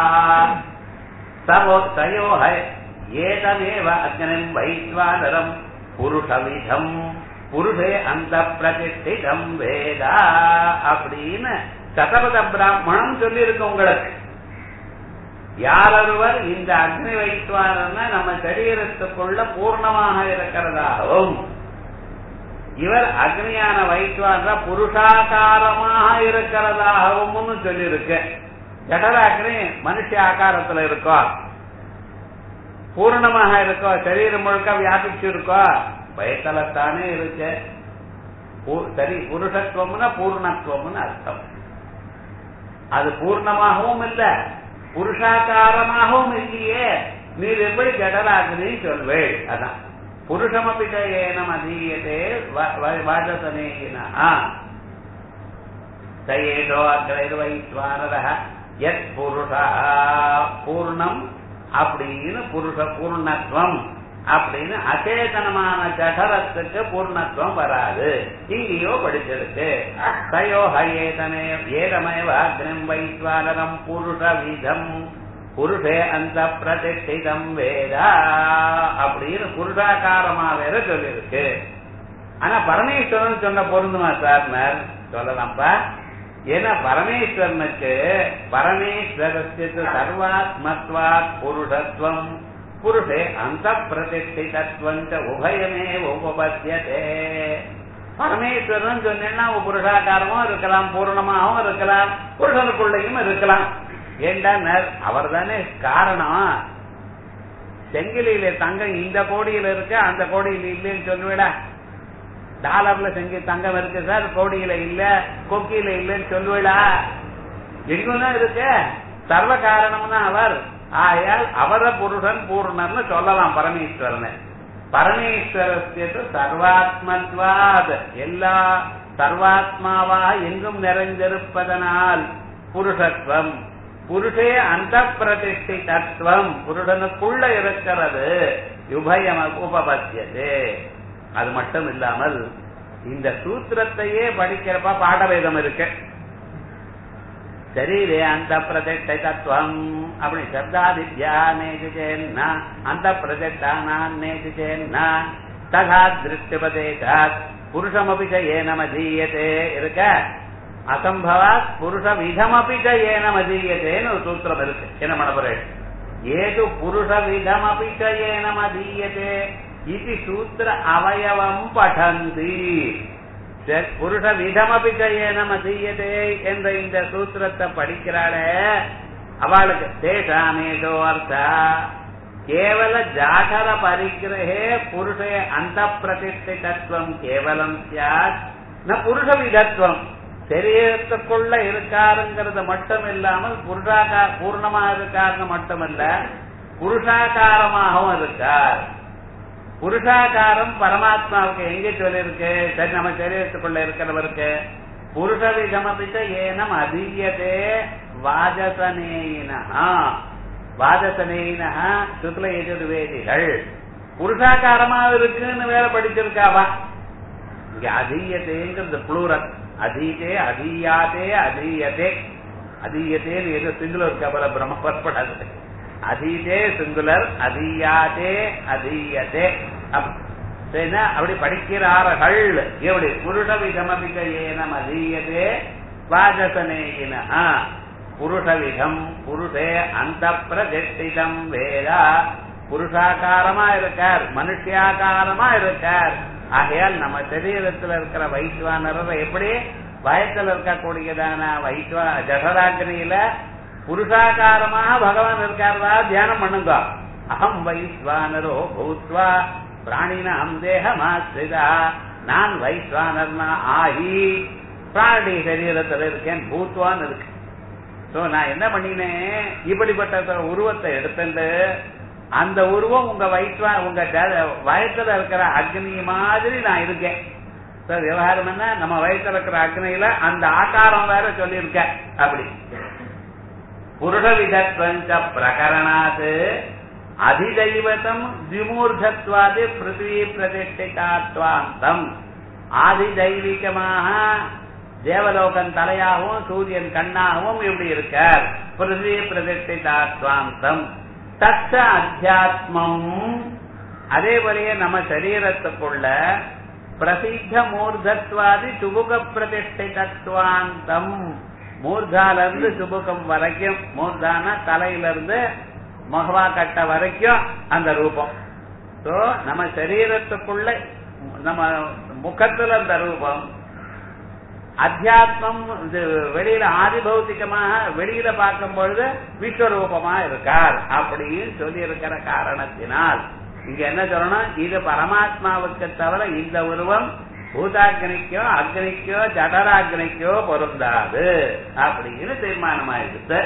சவோ தயோ ஏதமேவ அக்னிம் வைஸ்வானரம் புருஷவிதம் புருஷே அந்த பிரதிஷ்டிதம் வேதா அப்படின்னு சதபத பிராமணம் சொல்லி இருக்கு உங்களுக்கு யாரொருவர் இந்த அக்னி வைத்வாரன்னா நம்ம சரீரத்துக்குள்ள பூர்ணமாக இருக்கிறதாகவும் இவர் அக்னியான வைத்வார புருஷாகாரமாக இருக்கிறதாகவும் சொல்லியிருக்கு ஜடர அக்னி மனுஷ ஆகாரத்துல இருக்கோ பூர்ணமாக இருக்கோ சரீரம் முழுக்க வியாபிச்சு இருக்கோ வயத்தலத்தானே இருக்கு சரி புருஷத்துவம்னா பூர்ணத்துவம்னு அர்த்தம் அது பூர்ணமாகவும் இல்ல புருஷாக்காரமாகவும் இல்லையே நீர் எப்படி ஜடராகுன்னு சொல்வேள் அதான் புருஷமபிதேனம் அதீயத்தே வாஜசனேனா சயேஷோ அக்ரைர்வைஸ்வானர எத் புருஷா பூர்ணம் அப்படின்னு புருஷ பூர்ணத்துவம் அப்படின்னு அச்சேதனமான ஜடரத்துக்கு பூர்ணத்துவம் வராது இங்கேயோ படிச்சிருக்கு தயோ ஹயேதமே ஏதமேவ அக்னிம் வைஸ்வானரம் புருஷ விதம் புருஷே அந்த பிரதிஷ்டிதம் வேதா அப்படின்னு புருஷாக்காரமா வேற சொல்லியிருக்கு ஆனா பரமேஸ்வரன் சொன்ன பொருந்துமா சார் சொல்லலாம்ப்பா ஏன்னா பரமேஸ்வரனுக்கு பரமேஸ்வரத்துக்கு சர்வாத்மத்வாத் புருஷத்துவம் புருஷே அந்த பிரதிஷ்டிதத்துவம் உபயமே உபபத்தியதே பரமேஸ்வரன் சொன்னா புருஷாக்காரமும் இருக்கலாம் பூர்ணமாகவும் இருக்கலாம் புருஷனுக்குள்ளையும் இருக்கலாம் ஏண்டா அவர் தானே காரணம் செங்கிலியில தங்கம் இந்த கோடியில இருக்கு அந்த கோடியில இல்லைன்னு சொல்லுவேடா டாலர்ல செங்கி தங்கம் இருக்கு சார் கோடியில இல்ல கொக்கியில இல்லைன்னு சொல்லுவேடா எங்குதான் இருக்கு சர்வ காரணம்னா அவர் ஆயால் அவர புருஷன் பூர்ணர்னு சொல்லலாம் பரமேஸ்வரனை பரமேஸ்வரத்திற்கு சர்வாத்மத்வாத் எல்லா சர்வாத்மாவா எங்கும் நிறைந்திருப்பதனால் புருஷத்துவம் புருஷே அந்த பிரதிஷ்டி தத்துவம் புருடனுக்குள்ள இருக்கிறது உபயம் உபபத்தியது அது மட்டும் இல்லாமல் இந்த சூத்திரத்தையே படிக்கிறப்ப பாடவேதம் இருக்கு சரீரே அந்த பிரதிஷ்டை தத்துவம் அப்படி சப்தாதித்யா நேதிச்சேன்னா அந்த பிரதிஷ்டானான் நேதிச்சேன்னா ததா திருஷ்டிபதேசாத் புருஷமபி ஏனமதீயத்தே இருக்க அசம்பவாத் புருஷ விதமபி ஏனமதீயத்தேன்னு ஒரு சூத்திரம் இருக்கு என்ன மனபுரே ஏது புருஷ விதமபி ஏனமதீயத்தே இது சூத்திர அவயவம் படந்தி புருஷ விதமபி ஏனமதீயதே என்ற இந்த சூத்திரத்தை படிக்கிறாளே அவளுக்கு தேசாமேதோ அர்த்தா கேவல ஜாகர பரிகிரகே புருஷே அந்த பிரதிஷ்டிதத்துவம் கேவலம் சியாத் ந புருஷ விதத்துவம் சரீரத்துக்குள்ள இருக்காருங்கிறது மட்டும் இல்லாமல் புருஷாக்கா பூர்ணமா இருக்காருன்னு மட்டுமல்ல புருஷாகாரமாகவும் இருக்கார் புருஷாகாரம் பரமாத்மாவுக்கு எங்க சொல்லிருக்கு சரி நம்ம சரீரத்துக்குள்ள இருக்கிறவருக்கு புருஷ விதமபித்த ஏனம் அதீயதே வாஜசனேயினா வாஜசனேயினா சுக்ல எதிர்வேதிகள் புருஷாகாரமா இருக்குன்னு வேற படிச்சிருக்காவா இங்க அதீயதேங்கிறது புளூரல் அதீதே அதீயாதே அதீயதே அதீயத்தேன்னு ஏதோ சிங்குலர் இருக்கா போல பிரம்மப்படாது அதீதே சிங்குலர் அதீயாதே அதீயதே அப்படி படிக்கிறார்கள் எப்படி புருஷ விதமபிக ஏனம் அதீயதே வாஜசனேயின புருஷவிதம் புருஷே அந்த பிரதிஷ்டிதம் வேதா புருஷாகாரமா இருக்கார் மனுஷியாகாரமா இருக்கார் ஆகையால் நம்ம சரீரத்தில் இருக்கிற வைஸ்வானரை எப்படி வயத்தில் இருக்கக்கூடியதான வைஸ்வா ஜடராகினியில புருஷாகாரமாக பகவான் இருக்காரா தியானம் பண்ணுங்க அகம் வைஸ்வானரோ பூத்வா பிராணினாம் தேகமாசிரிதா நான் வைஸ்வானர்னா ஆகி பிராணி சரீரத்தில் இருக்கேன் பூத்வான்னு இருக்கு சோ நான் என்ன பண்ணினேன் இப்படிப்பட்ட உருவத்தை எடுத்துட்டு அந்த உருவம் உங்க வயிற்றா உங்க வயத்துல இருக்கிற அக்னி மாதிரி நான் இருக்கேன் விவகாரம் என்ன நம்ம வயசுல இருக்கிற அக்னியில அந்த ஆகாரம் வேற சொல்லியிருக்க அப்படி புருஷ விதத்வஞ்ச பிரகரணாது அதிதைவதம் திமூர்தத்வாது பிருத்திவி பிரதிஷ்டிகாத்வாந்தம் ஆதிதைவிகமாக தேவலோகன் தலையாகவும் சூரியன் கண்ணாகவும் இப்படி இருக்கார் பிருத்திவி பிரதிஷ்டிதாத்வாந்தம் தச்ச அத்தியாத்மம் அதே போலயே நம்ம சரீரத்துக்குள்ள பிரசித்த மூர்தத்வாதி சுபுக பிரதிஷ்டிதத்வாந்தம் மூர்தால இருந்து சுபுகம் வரைக்கும் மூர்தான தலையில இருந்து மகவா கட்ட வரைக்கும் அந்த ரூபம் சோ நம்ம சரீரத்துக்குள்ள நம்ம முகத்துல அந்த ரூபம் அத்தியாத்மம் இது வெளியில ஆதிபௌத்திகமாக வெளியில பார்க்கும் பொழுது விஸ்வரூபமா இருக்கார் அப்படின்னு சொல்லி இருக்கிற காரணத்தினால் இங்க என்ன சொல்லணும் இது பரமாத்மாவுக்கு தவிர இந்த உருவம் பூதாக்னிக்கோ அக்னிக்கோ ஜடராக்னிக்கோ பொருந்தாது அப்படின்னு தீர்மானமாயிடுச்சு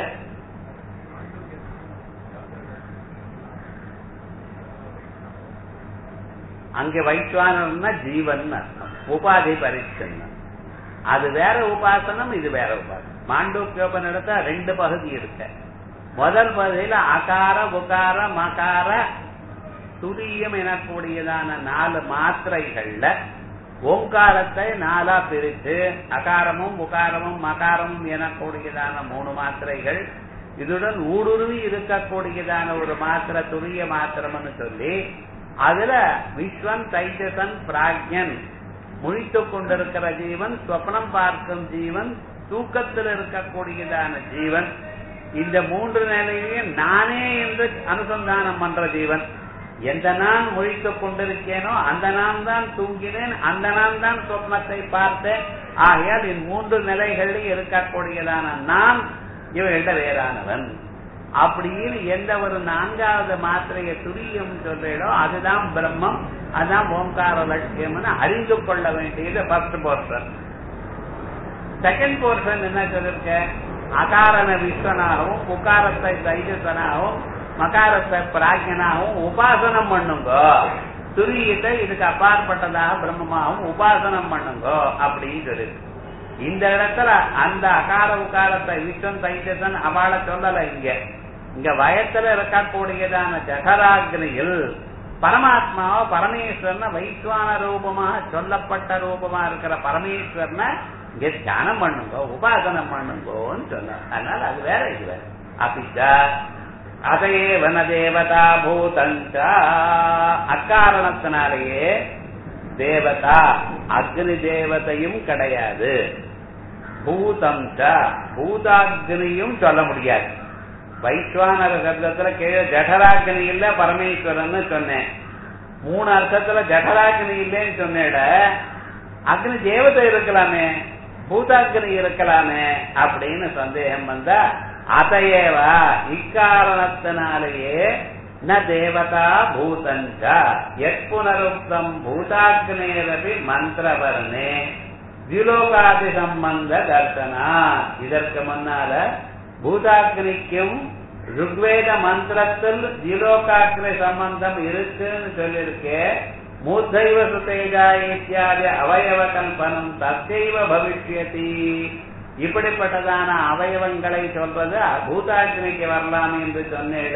அங்க வைஸ்வானம்னா ஜீவன் அர்த்தம் உபாதி பரிச்சன்னம் அது வேற உபாசனம் இது வேற உபாசனம் மாண்டூக்கியோபனிடத்த ரெண்டு பகுதி இருக்கு முதல் பகுதியில அகார உகார மகார துரியம் எனக்கூடியதான நாலு மாத்திரைகள்ல ஓங்காரத்தை நாலா பிரித்து அகாரமும் உகாரமும் மகாரமும் எனக்கூடியதான மூணு மாத்திரைகள் இதுடன் ஊடுருவி இருக்கக்கூடியதான ஒரு மாத்திரை துரிய மாத்திரம்னு சொல்லி அதுல விஸ்வன் தைஜசன் பிராக்யன் முழித்துக் கொண்டிருக்கிற ஜீவன் சொப்னம் பார்க்கும் ஜீவன் தூக்கத்தில் இருக்கக்கூடியதான ஜீவன் இந்த மூன்று நிலையையும் நானே என்று அனுசந்தானம் பண்ற ஜீவன் எந்த நான் முழித்துக் கொண்டிருக்கேனோ அந்த நான் தான் தூங்கினேன் அந்த நான் தான் சொப்னத்தை பார்த்தேன் ஆகையால் என் மூன்று நிலைகளில் இருக்கக்கூடியதான நான் இவர்கள வேறானவன் அப்படின்னு எந்த ஒரு நான்காவது மாத்திரையை துரியம் சொல்றீடோ அதுதான் பிரம்மம் அதுதான் ஓம்கார லட்சியம்னு அறிந்து கொள்ள வேண்டியது ஃபர்ஸ்ட் போர்ஷன் செகண்ட் போர்ஷன் என்ன சொல்லிருக்க அகாரண விஸ்வனாகவும் உகாரத்தை தைஜசனாகவும் மகாரத்தை பிராஜ்யனாகவும் உபாசனம் பண்ணுங்க துரியத்தை இதுக்கு அப்பாற்பட்டதாக பிரம்மமாகவும் உபாசனம் பண்ணுங்க அப்படின்னு சொல்லிருக்கு இந்த இடத்துல அந்த அகார உகாரத்தை விஸ்வன் தைஜசன் அவளை சொல்லல இங்க இங்க வயத்துல இருக்கக்கூடியதான ஜகராக்னியில் பரமாத்மாவோ பரமேஸ்வரன வைஸ்வான ரூபமாக சொல்லப்பட்ட ரூபமா இருக்கிற பரமேஸ்வரனை இங்க தியானம் பண்ணுங்க உபாசனம் பண்ணுங்கன்னு சொன்ன அதனால அது வேற இது வேற அபிச்சா அதையே வன தேவதா பூதஞ்சா அக்காரணத்தினாலேயே தேவதா அக்னி தேவதையும் கிடையாது பூதம் பூதாக்னியும் சொல்ல முடியாது வைஸ்வானர சப்தத்துல கீழே ஜடராக்னி இல்ல பரமேஸ்வரன் சொன்னேன் மூணு அர்த்தத்துல ஜடராக்னி இல்லைன்னு சொன்னேட அக்னி தேவதை இருக்கலாமே பூதாக்னி இருக்கலாமே அப்படின்னு சந்தேகம் வந்தா அதையேவா இக்காரணத்தினாலேயே ந தேவதா பூதஞ்ச எப்புனருக்தம் பூதாக்னேரபி மந்திரவர்ணே திலோகாதி சம்பந்த தர்சனா இதற்கு முன்னால பூதாக்னிக்கும் ருக்வேத மந்திரத்தில் திலோகாக்னி சம்பந்தம் இருக்குன்னு சொல்லியிருக்கே மூர்த்தைவ சுதேஜா இத்தியாதி அவயவ கல்பனம் தத்தைவ பவிஷ்யதி இப்படிப்பட்டதான அவயவங்களை சொல்றது பூதாக்னிக்கு வரலாம் என்று சொன்னேட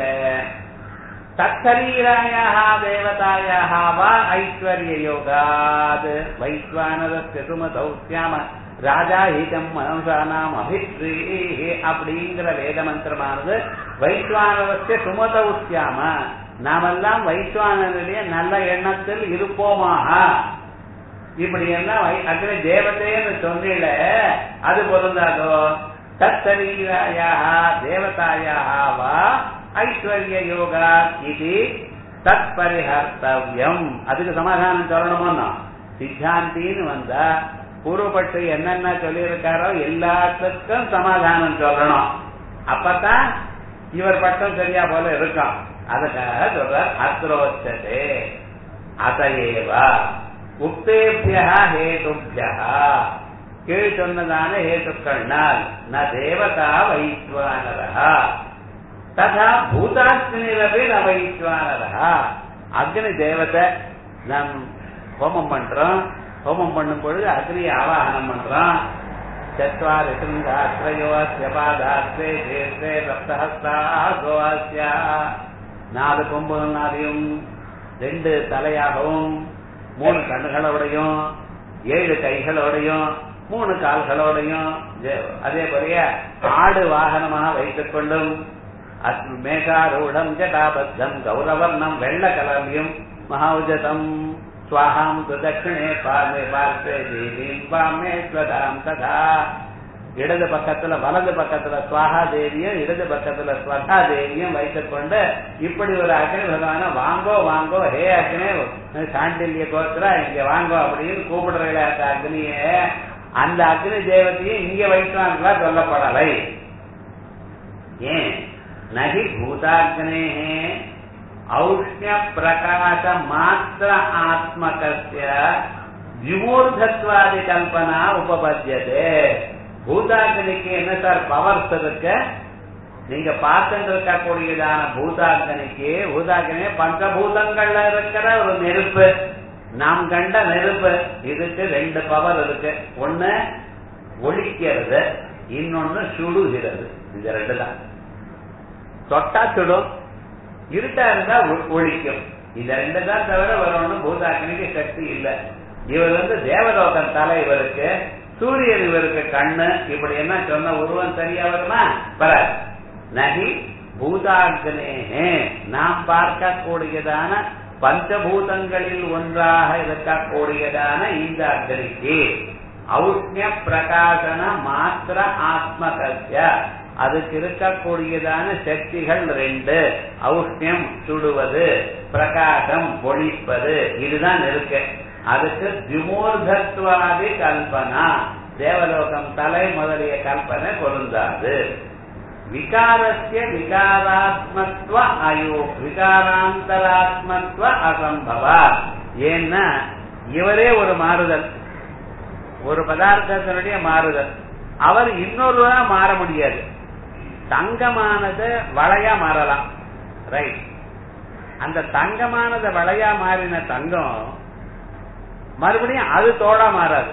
தற்சரீராயாக தேவதாயாக வா ஐஸ்வர்ய யோகாத் வைஸ்வானரஸ்ய சுமதௌசியாம ராஜா ஹிதம் மனசானாம் அபிஸ்ரீ அப்படிங்கிற வேத மந்திரமானது வைஸ்வானரஸ்ய சுமதௌசியாம நாமெல்லாம் வைஸ்வானருடைய நல்ல எண்ணத்தில் இருப்போமாக இப்படி எல்லாம் அக்னி தேவதைன்னு சொன்னில அது பொருந்தாதோ தத்தரீராயாக தேவதாயாக வா ஐஸ்வர்ய யோகா இது தத் பரிஹர்த்தவியம் அதுக்கு சமாதானம் சொல்லணுமோ சித்தாந்தின்னு வந்தா பூர்வப்பட்டு என்னென்ன சொல்லியிருக்காரோ எல்லாத்துக்கும் சமாதானம் சொல்லணும் அப்பதான் இவர் பட்டம் சரியா போல இருக்கும் அதுக்காக சொல்ற அத்ரோச்சதே அதையேவா உக்தேபியா ஹேதுபியா கீழ் சொன்னதான ஹேத்துக்கள்னால் ந தேவதா வைஸ்வானரா ததா பூதாக்னிரபி ந வைஸ்வானரா அக்னி தேவதை நாம் ஹோமம் பண்றோம் ஹோமம் பண்ணும் பொழுது அக்னியை ஆவாகனம் பண்றோம் चत्वारि शृङ्गाश्रयोऽस्य पादाश्रे शेषे सप्तहस्ता गोवास्या நாலு கொம்புனாலையும் ரெண்டு தலையாகவும் மூணு கண்ணுகளோடையும் ஏழு கைகளோடையும் மூணு கால்களோடையும் ஜெ- அதே போலயே ஆடு வாகனமாக வைத்துக் கொண்டும் அத்- மேகாரூடம் ஜடாபத்தம் கௌரவர்ணம் வெள்ள கலர்லையும் மகாவுஜதம் ஸ்வாஹாம் து தட்சிணே பார்வே பார்ப்பே தேவீம் வாமே ஸ்வதாம் ததா இடது பக்கத்துல வலது பக்கத்துல ஸ்வாஹா தேவியும் இடது பக்கத்துல ஸ்வதா தேவியும் வைத்துக் கொண்டு இப்படி ஒரு அக்னி பகவான வாங்கோ வாங்கோ ஹே அக்னே சாண்டில்ய கோத்திரா இங்க வாங்கோ அப்படின்னு கூப்பிடுறீங்களே அந்த அக்னிய அந்த அக்னி தேவத்தையும் இங்க வைக்கிறாங்களா சொல்லப்படலை ஏன் நகி பூதாக்னே ஔஷ்ணிய பிரகாச மாத்திர ஆத்மகஸ்ய விமூர்தத்வாதி கல்பனா உபபத்தியதே பூதாக்னிக்கு என்ன சார் பவர்ஸ் இருக்கு நீங்க பார்த்துட்டு இருக்கக்கூடியதான பூதாக்னிக்கு பூதாக்னி பஞ்சபூதங்கள்ல இருக்கிற ஒரு நெருப்பு நாம் கண்ட நெருப்பு இதுக்கு ரெண்டு பவர் இருக்கு ஒண்ணு ஒழிக்கிறது இன்னொன்னு சுடுகிறது இந்த ரெண்டு தான் தொட்டா சுடும் இருட்டா இருந்தா ஒ- ஒழிக்கும் இந்த ரெண்டு தான் தவிர வேற ஒண்ணும் பூதாக்கினிக்கு சக்தி இல்ல இவர் வந்து தேவலோகம் தலை இவருக்கு சூரியன் இவருக்கு கண்ணு இப்படி என்ன சொன்ன உருவம் சரியா வருமா பர நகி பூதாக்னேஹே நாம் பார்க்கக்கூடியதான பஞ்சபூதங்களில் ஒன்றாக இருக்கக்கூடியதான இந்த அக்னிக்கு ஔஷ்ணிய பிரகாசன மாத்திர ஆத்மகத்திய அதுக்கு இருக்கக்கூடியதான சக்திகள் ரெண்டு ஔஷ்ணியம் சுடுவது பிரகாசம் ஒழிப்பது இதுதான் இருக்கு அதுக்கு விமூர்தத்வாதி கல்பனா தேவலோகம் தலை முதலிய கல்பனை பொருந்தாது விகாரஸ்ய விகாராத்மத்வ அயோ விகாராந்தராத்மத்வ அசம்பவா ஏன்னா இவரே ஒரு மாறுதல் ஒரு பதார்த்தத்தினுடைய மாறுதல் அவர் இன்னொருவரா மாற முடியாது தங்கமானது வளையா மாறலாம் ரைட் அந்த தங்கமானது வளையா மாறின தங்கம் மறுபடியும் அது தோடா மாறாது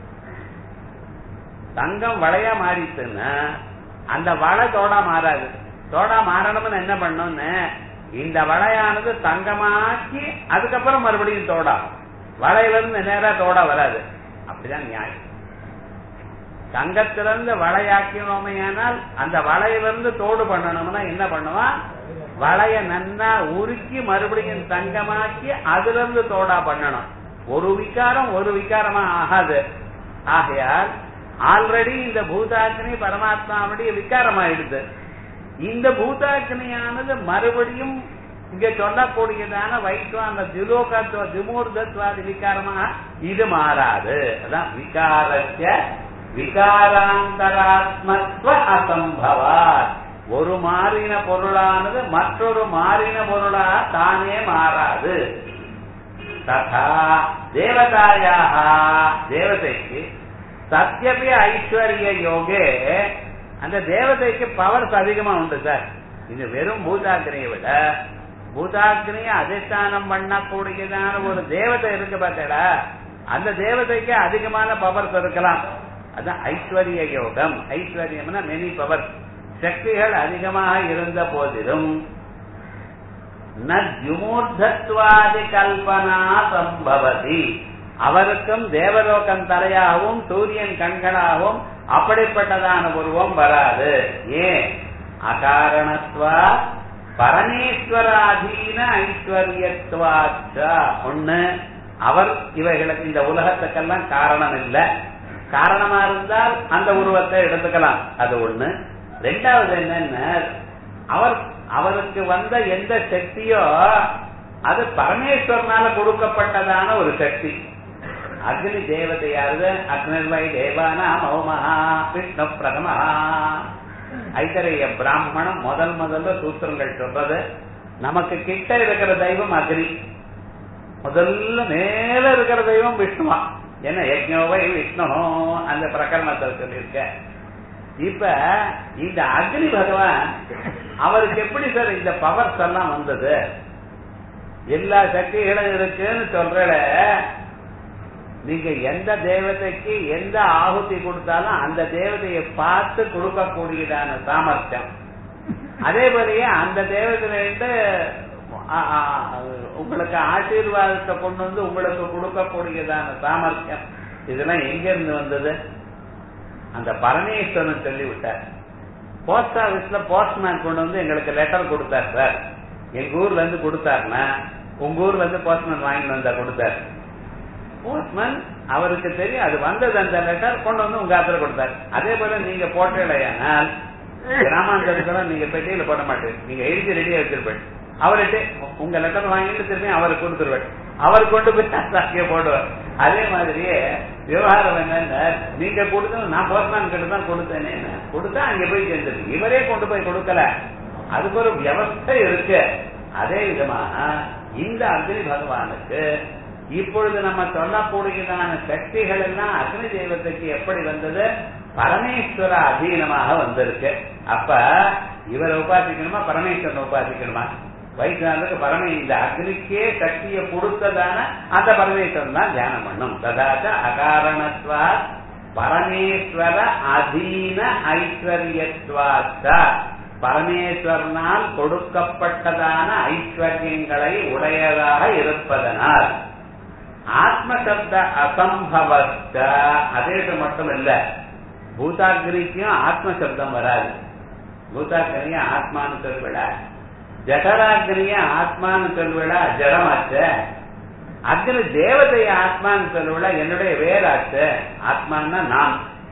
தங்கம் வளையா மாறிச்சுன்னா அந்த வளை தோடா மாறாது தோடா மாறணும்னு என்ன பண்ணணும்னு இந்த வளையானது தங்கமாக்கி அதுக்கப்புறம் மறுபடியும் தோடா வளையிலிருந்து நேரா தோடா வராது அப்படிதான் நியாயம் தங்கத்திலிருந்து வளையாக்கினோமையானால் அந்த வளையிலிருந்து தோடு பண்ணணும்னா என்ன பண்ணுவான் வளைய நன்னா உருக்கி மறுபடியும் தங்கமாக்கி அதுல இருந்து தோடா பண்ணணும் ஒரு விகாரம் ஒரு விகாரமா ஆகாது ஆகையால் ஆல்ரெடி இந்த பூதாக்கினி பரமாத்மாவுடைய விகாரம் ஆயிடுது இந்த பூதாக்கினியானது மறுபடியும் இங்க சொல்லக்கூடியதான வைக்கம் அந்த திலோகத்துவ திமூர்தத்வாதி விகாரமா இது மாறாது அதான் விகாரஸ்ய விகாராந்தராத்மத்வ அசம்பவா ஒரு மாறின பொருளானது மற்றொரு மாறின பொருளா தானே மாறாது ததா தேவதாயாக தேவதைக்கு சத்தியபி ஐஸ்வர்ய யோகே அந்த தேவதைக்கு பவர்ஸ் அதிகமா உண்டு சார் இது வெறும் பூதாக்கினியை விட பூதாக்கினியை அதிஷ்டானம் பண்ணக்கூடியதான ஒரு தேவதை இருக்கு பார்த்தடா அந்த தேவதைக்கு அதிகமான பவர்ஸ் இருக்கலாம் அதான் ஐஸ்வர்ய யோகம் ஐஸ்வர்யம்னா மெனி பவர் சக்திகள் அதிகமாக இருந்த போதிலும் நூர்தத்வாதி கல்பனா சம்பவதி அவருக்கும் தேவலோகம் தலையாகவும் சூரியன் கண்களாகவும் அப்படிப்பட்டதான உருவம் வராது ஏன் அகாரணத்வா பரமேஸ்வராதீன ஐஸ்வர்யத்வாச்ச ஒண்ணு அவர் இவைகளுக்கு இந்த உலகத்துக்கெல்லாம் காரணம் இல்ல காரணமா இருந்தால் அந்த உருவத்தை எடுத்துக்கலாம் அது ஒண்ணு ரெண்டாவது என்னன்னா அவர் அவருக்கு வந்த எந்த சக்தியோ அது பரமேஸ்வரனால கொடுக்கப்பட்டதான ஒரு சக்தி அக்னி தேவதையாவது அக்னிர்வை தேவானா மௌமஹா விஷ்ணு பிரதமஹா ஐத்தரைய பிராமணம் முதல் முதல்ல சூத்திரங்கள் சொல்றது நமக்கு கிட்ட இருக்கிற தெய்வம் அக்னி முதல்ல மேல இருக்கிற தெய்வம் விஷ்ணுவா என்ன யஜ்னோவை விஷ்ணு அந்த பிரகரணத்தில் சொல்லியிருக்க இப்ப இந்த அக்னி பகவான் அவருக்கு எப்படி சார் இந்த பவர்ஸ் எல்லாம் வந்தது எல்லா சக்திகளும் இருக்குன்னு சொல்ற நீங்க எந்த தேவதைக்கு எந்த ஆகுதி கொடுத்தாலும் அந்த தேவதையை பார்த்து கொடுக்கக்கூடியதான சாமர்த்தியம் அதே போலயே அந்த தேவதையிலிருந்து ஆ- ஆ- உங்களுக்கு ஆசீர்வாதத்தை கொண்டு வந்து உங்களுக்கு கொடுக்கக்கூடியதான சாமர்த்தியம் இதெல்லாம் எங்க இருந்து வந்தது அந்த பரமேஸ்வரன் சொல்லி விட்டார் போஸ்ட் ஆபீஸ்ல போஸ்ட்மேன் கொண்டு வந்து எங்களுக்கு லெட்டர் கொடுத்தார் சார் எங்க ஊர்ல இருந்து கொடுத்தாருன்னா உங்க ஊர்ல இருந்து போஸ்ட்மேன் வாங்கிட்டு வந்தா கொடுத்தாரு போஸ்ட்மேன் அவருக்கு தெரியும் அது வந்தது அந்த லெட்டர் கொண்டு வந்து உங்க ஆத்துல கொடுத்தாரு அதே போல நீங்க போட்டேலையானால் கிராமாந்தரத்துல நீங்க பெட்டியில போட மாட்டேன் நீங்க எழுதி ரெடியா வச்சிருப்பேன் அவர்கிட்ட உங்க லெட்டர் வாங்கிட்டு திரும்பி அவருக்கு கொடுத்துருவேன் அவர் கொண்டு போய் அங்கே போடுவார் அதே மாதிரியே விவகாரம் என்னன்னா நீங்க கொடுத்து நான் போஸ்ட்மேன் கிட்ட தான் கொடுத்தேனே கொடுத்தா அங்க போய் சேர்ந்துருக்கு இவரே கொண்டு போய் கொடுக்கல அதுக்கு ஒரு வியவஸ்தை இருக்கு அதே விதமாக இந்த அக்னி பகவானுக்கு இப்பொழுது நம்ம சொல்லக்கூடியதான சக்திகள் எல்லாம் அக்னி தெய்வத்துக்கு எப்படி வந்தது பரமேஸ்வர அதீனமாக வந்திருக்கு அப்ப இவரை உபாசிக்கணுமா பரமேஸ்வரனை உபாசிக்கணுமா வைத்தியநாதனுக்கு பரமே இந்த அக்னிக்கே சக்தியை கொடுத்ததான அந்த பரமேஸ்வரன் தான் தியானம் பண்ணும் ததாச்ச அகாரணத்வா பரமேஸ்வர அதீன ஐஸ்வர்யத்வாச்ச பரமேஸ்வரனால் கொடுக்கப்பட்டதான ஐஸ்வர்யங்களை உடையதாக இருப்பதனால் ஆத்மசப்த அசம்பவத்த அதேது மட்டும் இல்ல பூதாகிரிக்கும் ஆத்மசப்தம் வராது பூதாகிரிய ஆத்மான்னு சொல்விட ஜடராகிரிய ஆத்மான்னு சொல்விட ஜடமாச்ச அக்னி தேவதைய ஆத்மான்னு சொல்விட என்னுடைய வேறாச்சு ஆத்மான்னா நான்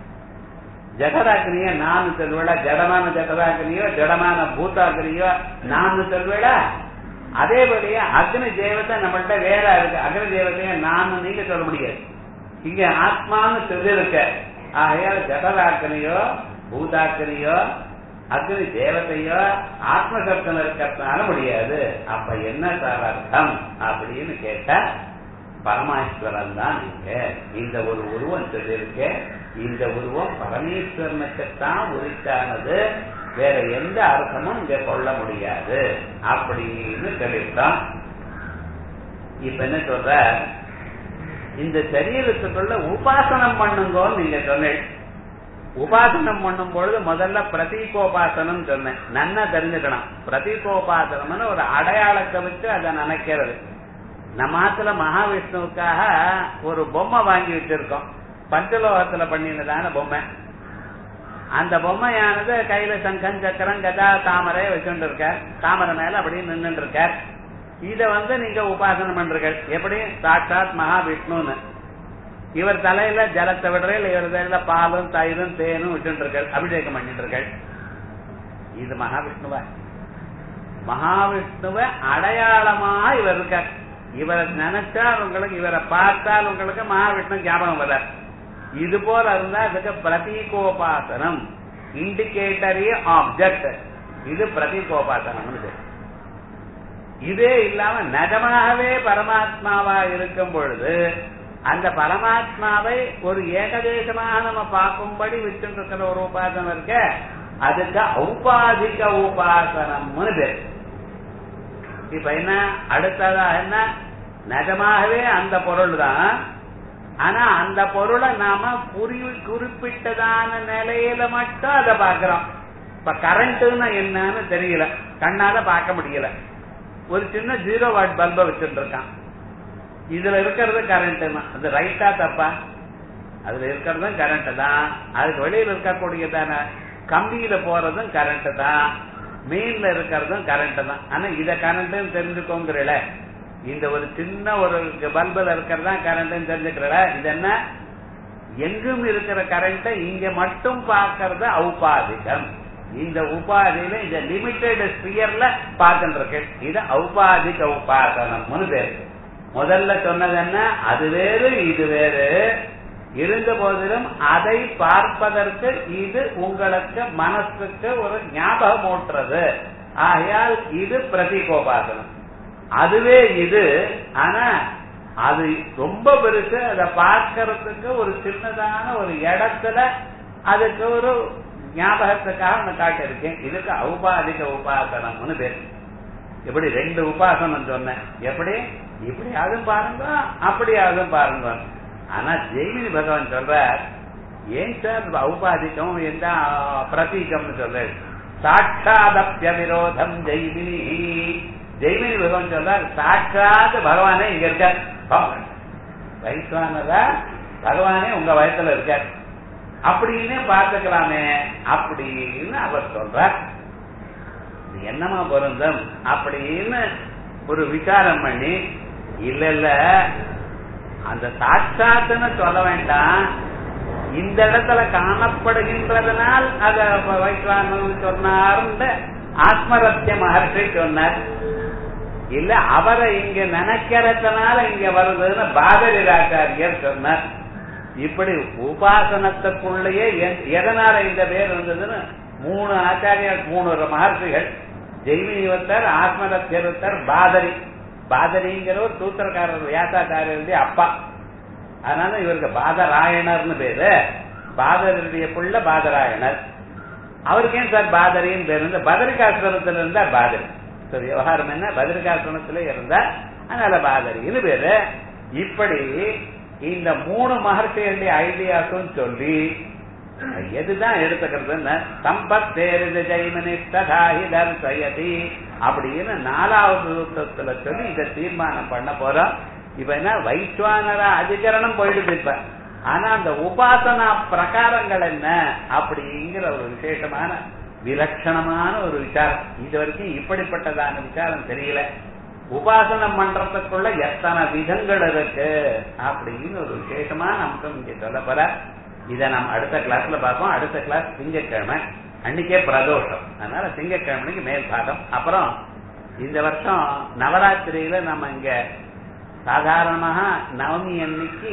ஜடராகிரிய நான் சொல்விட ஜடமான ஜடராகிரியோ ஜடமான பூதாகிரியோ நான் சொல்விட அதேபடியே அக்னி தேவதை நம்மள்ட்ட வேற இருக்கு அக்னி தேவதைய நான் நீங்க சொல்ல முடியாது இங்க ஆத்மான்னு சொல்லிருக்க ஆகையால் ஜடராக்கினியோ பூதாக்கினியோ அக்னி தேவதையோ ஆத்மசப்தம் இருக்கிறதுனால முடியாது அப்ப என்ன சார் அர்த்தம் அப்படின்னு கேட்டா பரமாஸ்வரன் தான் நீங்க இந்த ஒரு உருவம் சொல்லியிருக்க இந்த உருவம் பரமேஸ்வரனுக்குத்தான் உரித்தானது வேற எந்த அர்த்தமும் இங்க கொள்ள முடியாது அப்படின்னு சொல்லிவிட்டோம் இப்ப என்ன சொல்ற இந்த சரீரத்துக்குள்ள உபாசனம் பண்ணுங்கன்னு நீங்க சொன்னீங்க உபாசனம் பண்ணும் பொழுது முதல்ல பிரதீகோபாசனம் சொன்னேன் நன்னா தெரிஞ்சுக்கணும் பிரதீகோபாசனம்னு ஒரு அடையாளத்தை வச்சு அதை நினைக்கிறது நம்ம ஆத்துல மகாவிஷ்ணுவுக்காக ஒரு பொம்மை வாங்கி வச்சிருக்கோம் பஞ்சலோகத்துல பண்ணினதான பொம்மை அந்த பொம்மையானது கையில சங்கம் சக்கரம் கதா தாமரை வச்சுட்டு இருக்கார் தாமரை மேல அப்படியே நின்று இருக்கார் இத வந்து நீங்க உபாசனம் பண்றீர்கள் எப்படி சாட்சாத் மகாவிஷ்ணுன்னு இவர் தலையில ஜலத்தை விடுறீர்கள் இவர் தலையில பாலும் தயிரும் தேனும் விட்டு இருக்கார் அபிஷேகம் பண்ணிட்டு இருக்காள் இது மகாவிஷ்ணுவா மகாவிஷ்ணுவ அடையாளமா இவர் இருக்கார் இவரை நினைச்சா உங்களுக்கு இவரை பார்த்தால் உங்களுக்கு மகாவிஷ்ணு ஞாபகம் வர இது போல இருந்தா அதுக்கு பிரதீகோபாசனம் இண்டிகேட்டரி ஆப்ஜெக்ட் இது பிரதீகோபாசனம் இதே இல்லாம நிஜமாகவே பரமாத்மாவா இருக்கும் பொழுது அந்த பரமாத்மாவை ஒரு ஏகதேசமாக நம்ம பார்க்கும்படி வச்சுட்டு இருக்கிற ஒரு உபாசனம் இருக்க அதுக்கு ஔபாதிக உபாசனம்னு பேர் இப்ப என்ன அடுத்ததா என்ன நிஜமாகவே அந்த பொருள் தான் ஆனா அந்த பொருளை நாம குறி குறிப்பிட்டதான நிலையில மட்டும் அதை பாக்குறோம் இப்ப கரண்ட்னா என்னன்னு தெரியல கண்ணால பார்க்க முடியல ஒரு சின்ன ஜீரோ வாட் பல்ப வச்சுட்டு இருக்கான் இதுல இருக்கிறது கரண்ட் தான் அது ரைட்டா தப்பா அதுல இருக்கிறதும் கரண்ட் தான் அதுக்கு வெளியில இருக்கக்கூடியதான கம்பியில போறதும் கரண்ட் தான் மெயின்ல இருக்கிறதும் கரண்ட் தான் ஆனா இத கரண்ட் தெரிஞ்சுக்கோங்கிறல இந்த ஒரு சின்ன ஒரு பல்புல இருக்கிறதா கரண்ட் தெரிஞ்சுக்கிறல இது என்ன எங்கும் இருக்கிற கரண்ட இங்க மட்டும் பார்க்கறது ஔபாதிகம் இந்த உபாதியில இந்த லிமிட்டெட் ஸ்பியர்ல பார்க்கின்ற இது ஔபாதிக உபாசனம்னு பேரு முதல்ல சொன்னது என்ன அது வேறு இது வேறு இருந்த போதிலும் அதை பார்ப்பதற்கு இது உங்களுக்கு மனசுக்கு ஒரு ஞாபகம் ஊட்டுறது ஆகையால் இது பிரதீகோபாசனம் அதுவே இது ஆனா அது ரொம்ப பெருசு அதை பார்க்கறதுக்கு ஒரு சின்னதான ஒரு இடத்துல அதுக்கு ஒரு ஞாபகத்துக்காக நான் காட்டியிருக்கேன் இதுக்கு ஔபாதிக உபாசனம்னு பேர் இப்படி ரெண்டு உபாசனம் சொன்னேன் எப்படி இப்படியாவது பாருங்க அப்படியாவது பாருங்க ஆனா ஜெயினி பகவான் சொல்ற ஏன் சார் ஔபாதிகம் எந்த பிரதீகம்னு சொல்ற சாட்சாதப்பிய விரோதம் ஜெய்மினி ஜெய்மினி பகவான் சொல்றார் சாட்சாத் பகவானே இங்க இருக்கார் வயசானதா பகவானே உங்க வயசுல இருக்கார் அப்படின்னு பார்த்துக்கலாமே அப்படின்னு அவர் சொல்றார் இது என்னமா பொருந்தம் அப்படின்னு ஒரு விசாரம் பண்ணி இல்ல இல்ல அந்த சாட்சாத்துன்னு சொல்ல வேண்டாம் இந்த இடத்துல காணப்படுகின்றதனால் அத வைஸ்வானு சொன்னார்னு ஆத்மரத்திய மகர்ஷி சொன்னார் இல்ல அவரை இங்க நினைக்கிறதுனால இங்க வருதுன்னு பாதரிராச்சாரியர் சொன்னார் இப்படி உபாசனத்துக்குள்ளேயே எ- எதனால இந்த பேர் இருந்ததுன்னு மூணு ஆச்சாரியர் மூணு மகர்ஷிகள் ஜெய்மினிவத்தர் ஆத்மரத்தியர் பாதரி பாதரிங்கிற ஒரு சூத்திரக்காரர் வியாசாச்சாரியருடைய அப்பா அதனால இவருக்கு பாதராயணர்னு பேரு பாதருடைய புள்ள பாதராயணர் அவருக்கு ஏன் சார் பாதரின்னு பேர் வந்து பதரிகாசிரமத்துல இருந்தா பாதரி So, விவகாரம் என்ன பதரிகாசிரமத்துல இருந்தா அதனால பாதரின்னு பேரு இப்படி இந்த மூணு மகர்ஷிகளுடைய ஐடியாஸும் சொல்லி எதுதான் எடுத்துக்கிறதுன்னு சம்பத் தேரித ஜெய்மனி ததாஹி தர்சயதி அப்படின்னு நாலாவது சூத்திரத்துல சொல்லி இதை தீர்மானம் பண்ண போறோம் இப்ப என்ன வைஸ்வானர அதிகரணம் போயிடுது இப்ப ஆனா அந்த உபாசனா பிரகாரங்கள் என்ன அப்படிங்கிற ஒரு விசேஷமான விலட்சணமான ஒரு விசாரம் இது வரைக்கும் இப்படிப்பட்டதான விசாரம் தெரியல உபாசனம் பண்றதுக்குள்ள எத்தனை விதங்கள் இருக்கு அப்படின்னு ஒரு விசேஷமான அம்சம் இங்க சொல்ல போற இதை நாம் அடுத்த கிளாஸ்ல பார்ப்போம் அடுத்த கிளாஸ் திங்கட்கிழமை அன்னைக்கே பிரதோஷம் அதனால திங்கட்கிழமைக்கு மேல் பாகம் அப்புறம் இந்த வருஷம் நவராத்திரியில நம்ம இங்க சாதாரணமாக நவமி அன்னைக்கு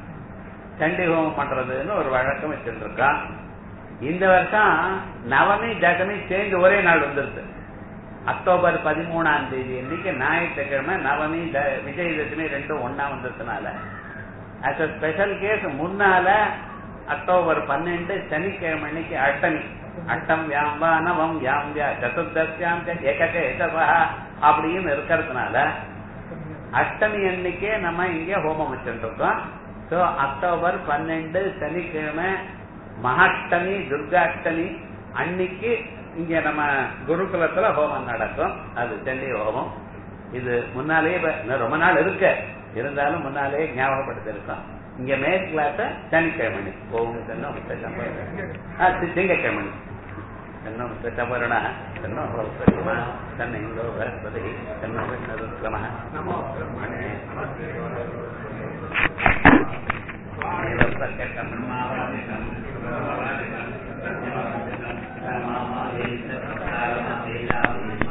சண்டி ஹோமம் பண்றதுன்னு ஒரு வழக்கம் வச்சுட்டு இருக்கோம் இந்த வருஷம் நவமி தசமி சேர்ந்து ஒரே நாள் வந்துருது அக்டோபர் பதிமூணாம் தேதி அன்னைக்கு ஞாயிற்றுக்கிழமை நவமி த- விஜயதசமி ரெண்டும் ஒன்னா வந்ததுனால அஸ் அ ஸ்பெஷல் கேஸ் முன்னால அக்டோபர் பன்னெண்டு சனிக்கிழமை அன்னைக்கு அஷ்டமி அட்டம் வியாம்பா நவம் யாம் வியா சதுர்தசியாம் ச ஏகக ஏகவா அப்படின்னு இருக்கிறதுனால அஷ்டமி அன்னைக்கே நம்ம இங்க ஹோமம் வச்சுட்டு இருக்கோம் சோ அக்டோபர் பன்னெண்டு சனிக்கிழமை மகாஷ்டமி துர்காஷ்டமி அன்னைக்கு இங்க நம்ம குருகுலத்துல ஹோமம் நடக்கும் அது சென்னை ஹோமம் இது முன்னாலேயே இப்ப இன்னும் ரொம்ப நாள் இருக்கு இருந்தாலும் முன்னாலேயே ஞாபகப்படுத்திருக்கோம் இங்க மேல் கிளாஸ சனிக்கிழமை ஓம் தென்னும் திங்கக்கிழமை தென்னும் தபரண தென்னும் பிரதிமா தன்னை இந்தோ வரஸ்பதி தென்னும் விஷ்ணுருக்கிரம நமோ பிரம்மணே பிரம்மாவாதிகம்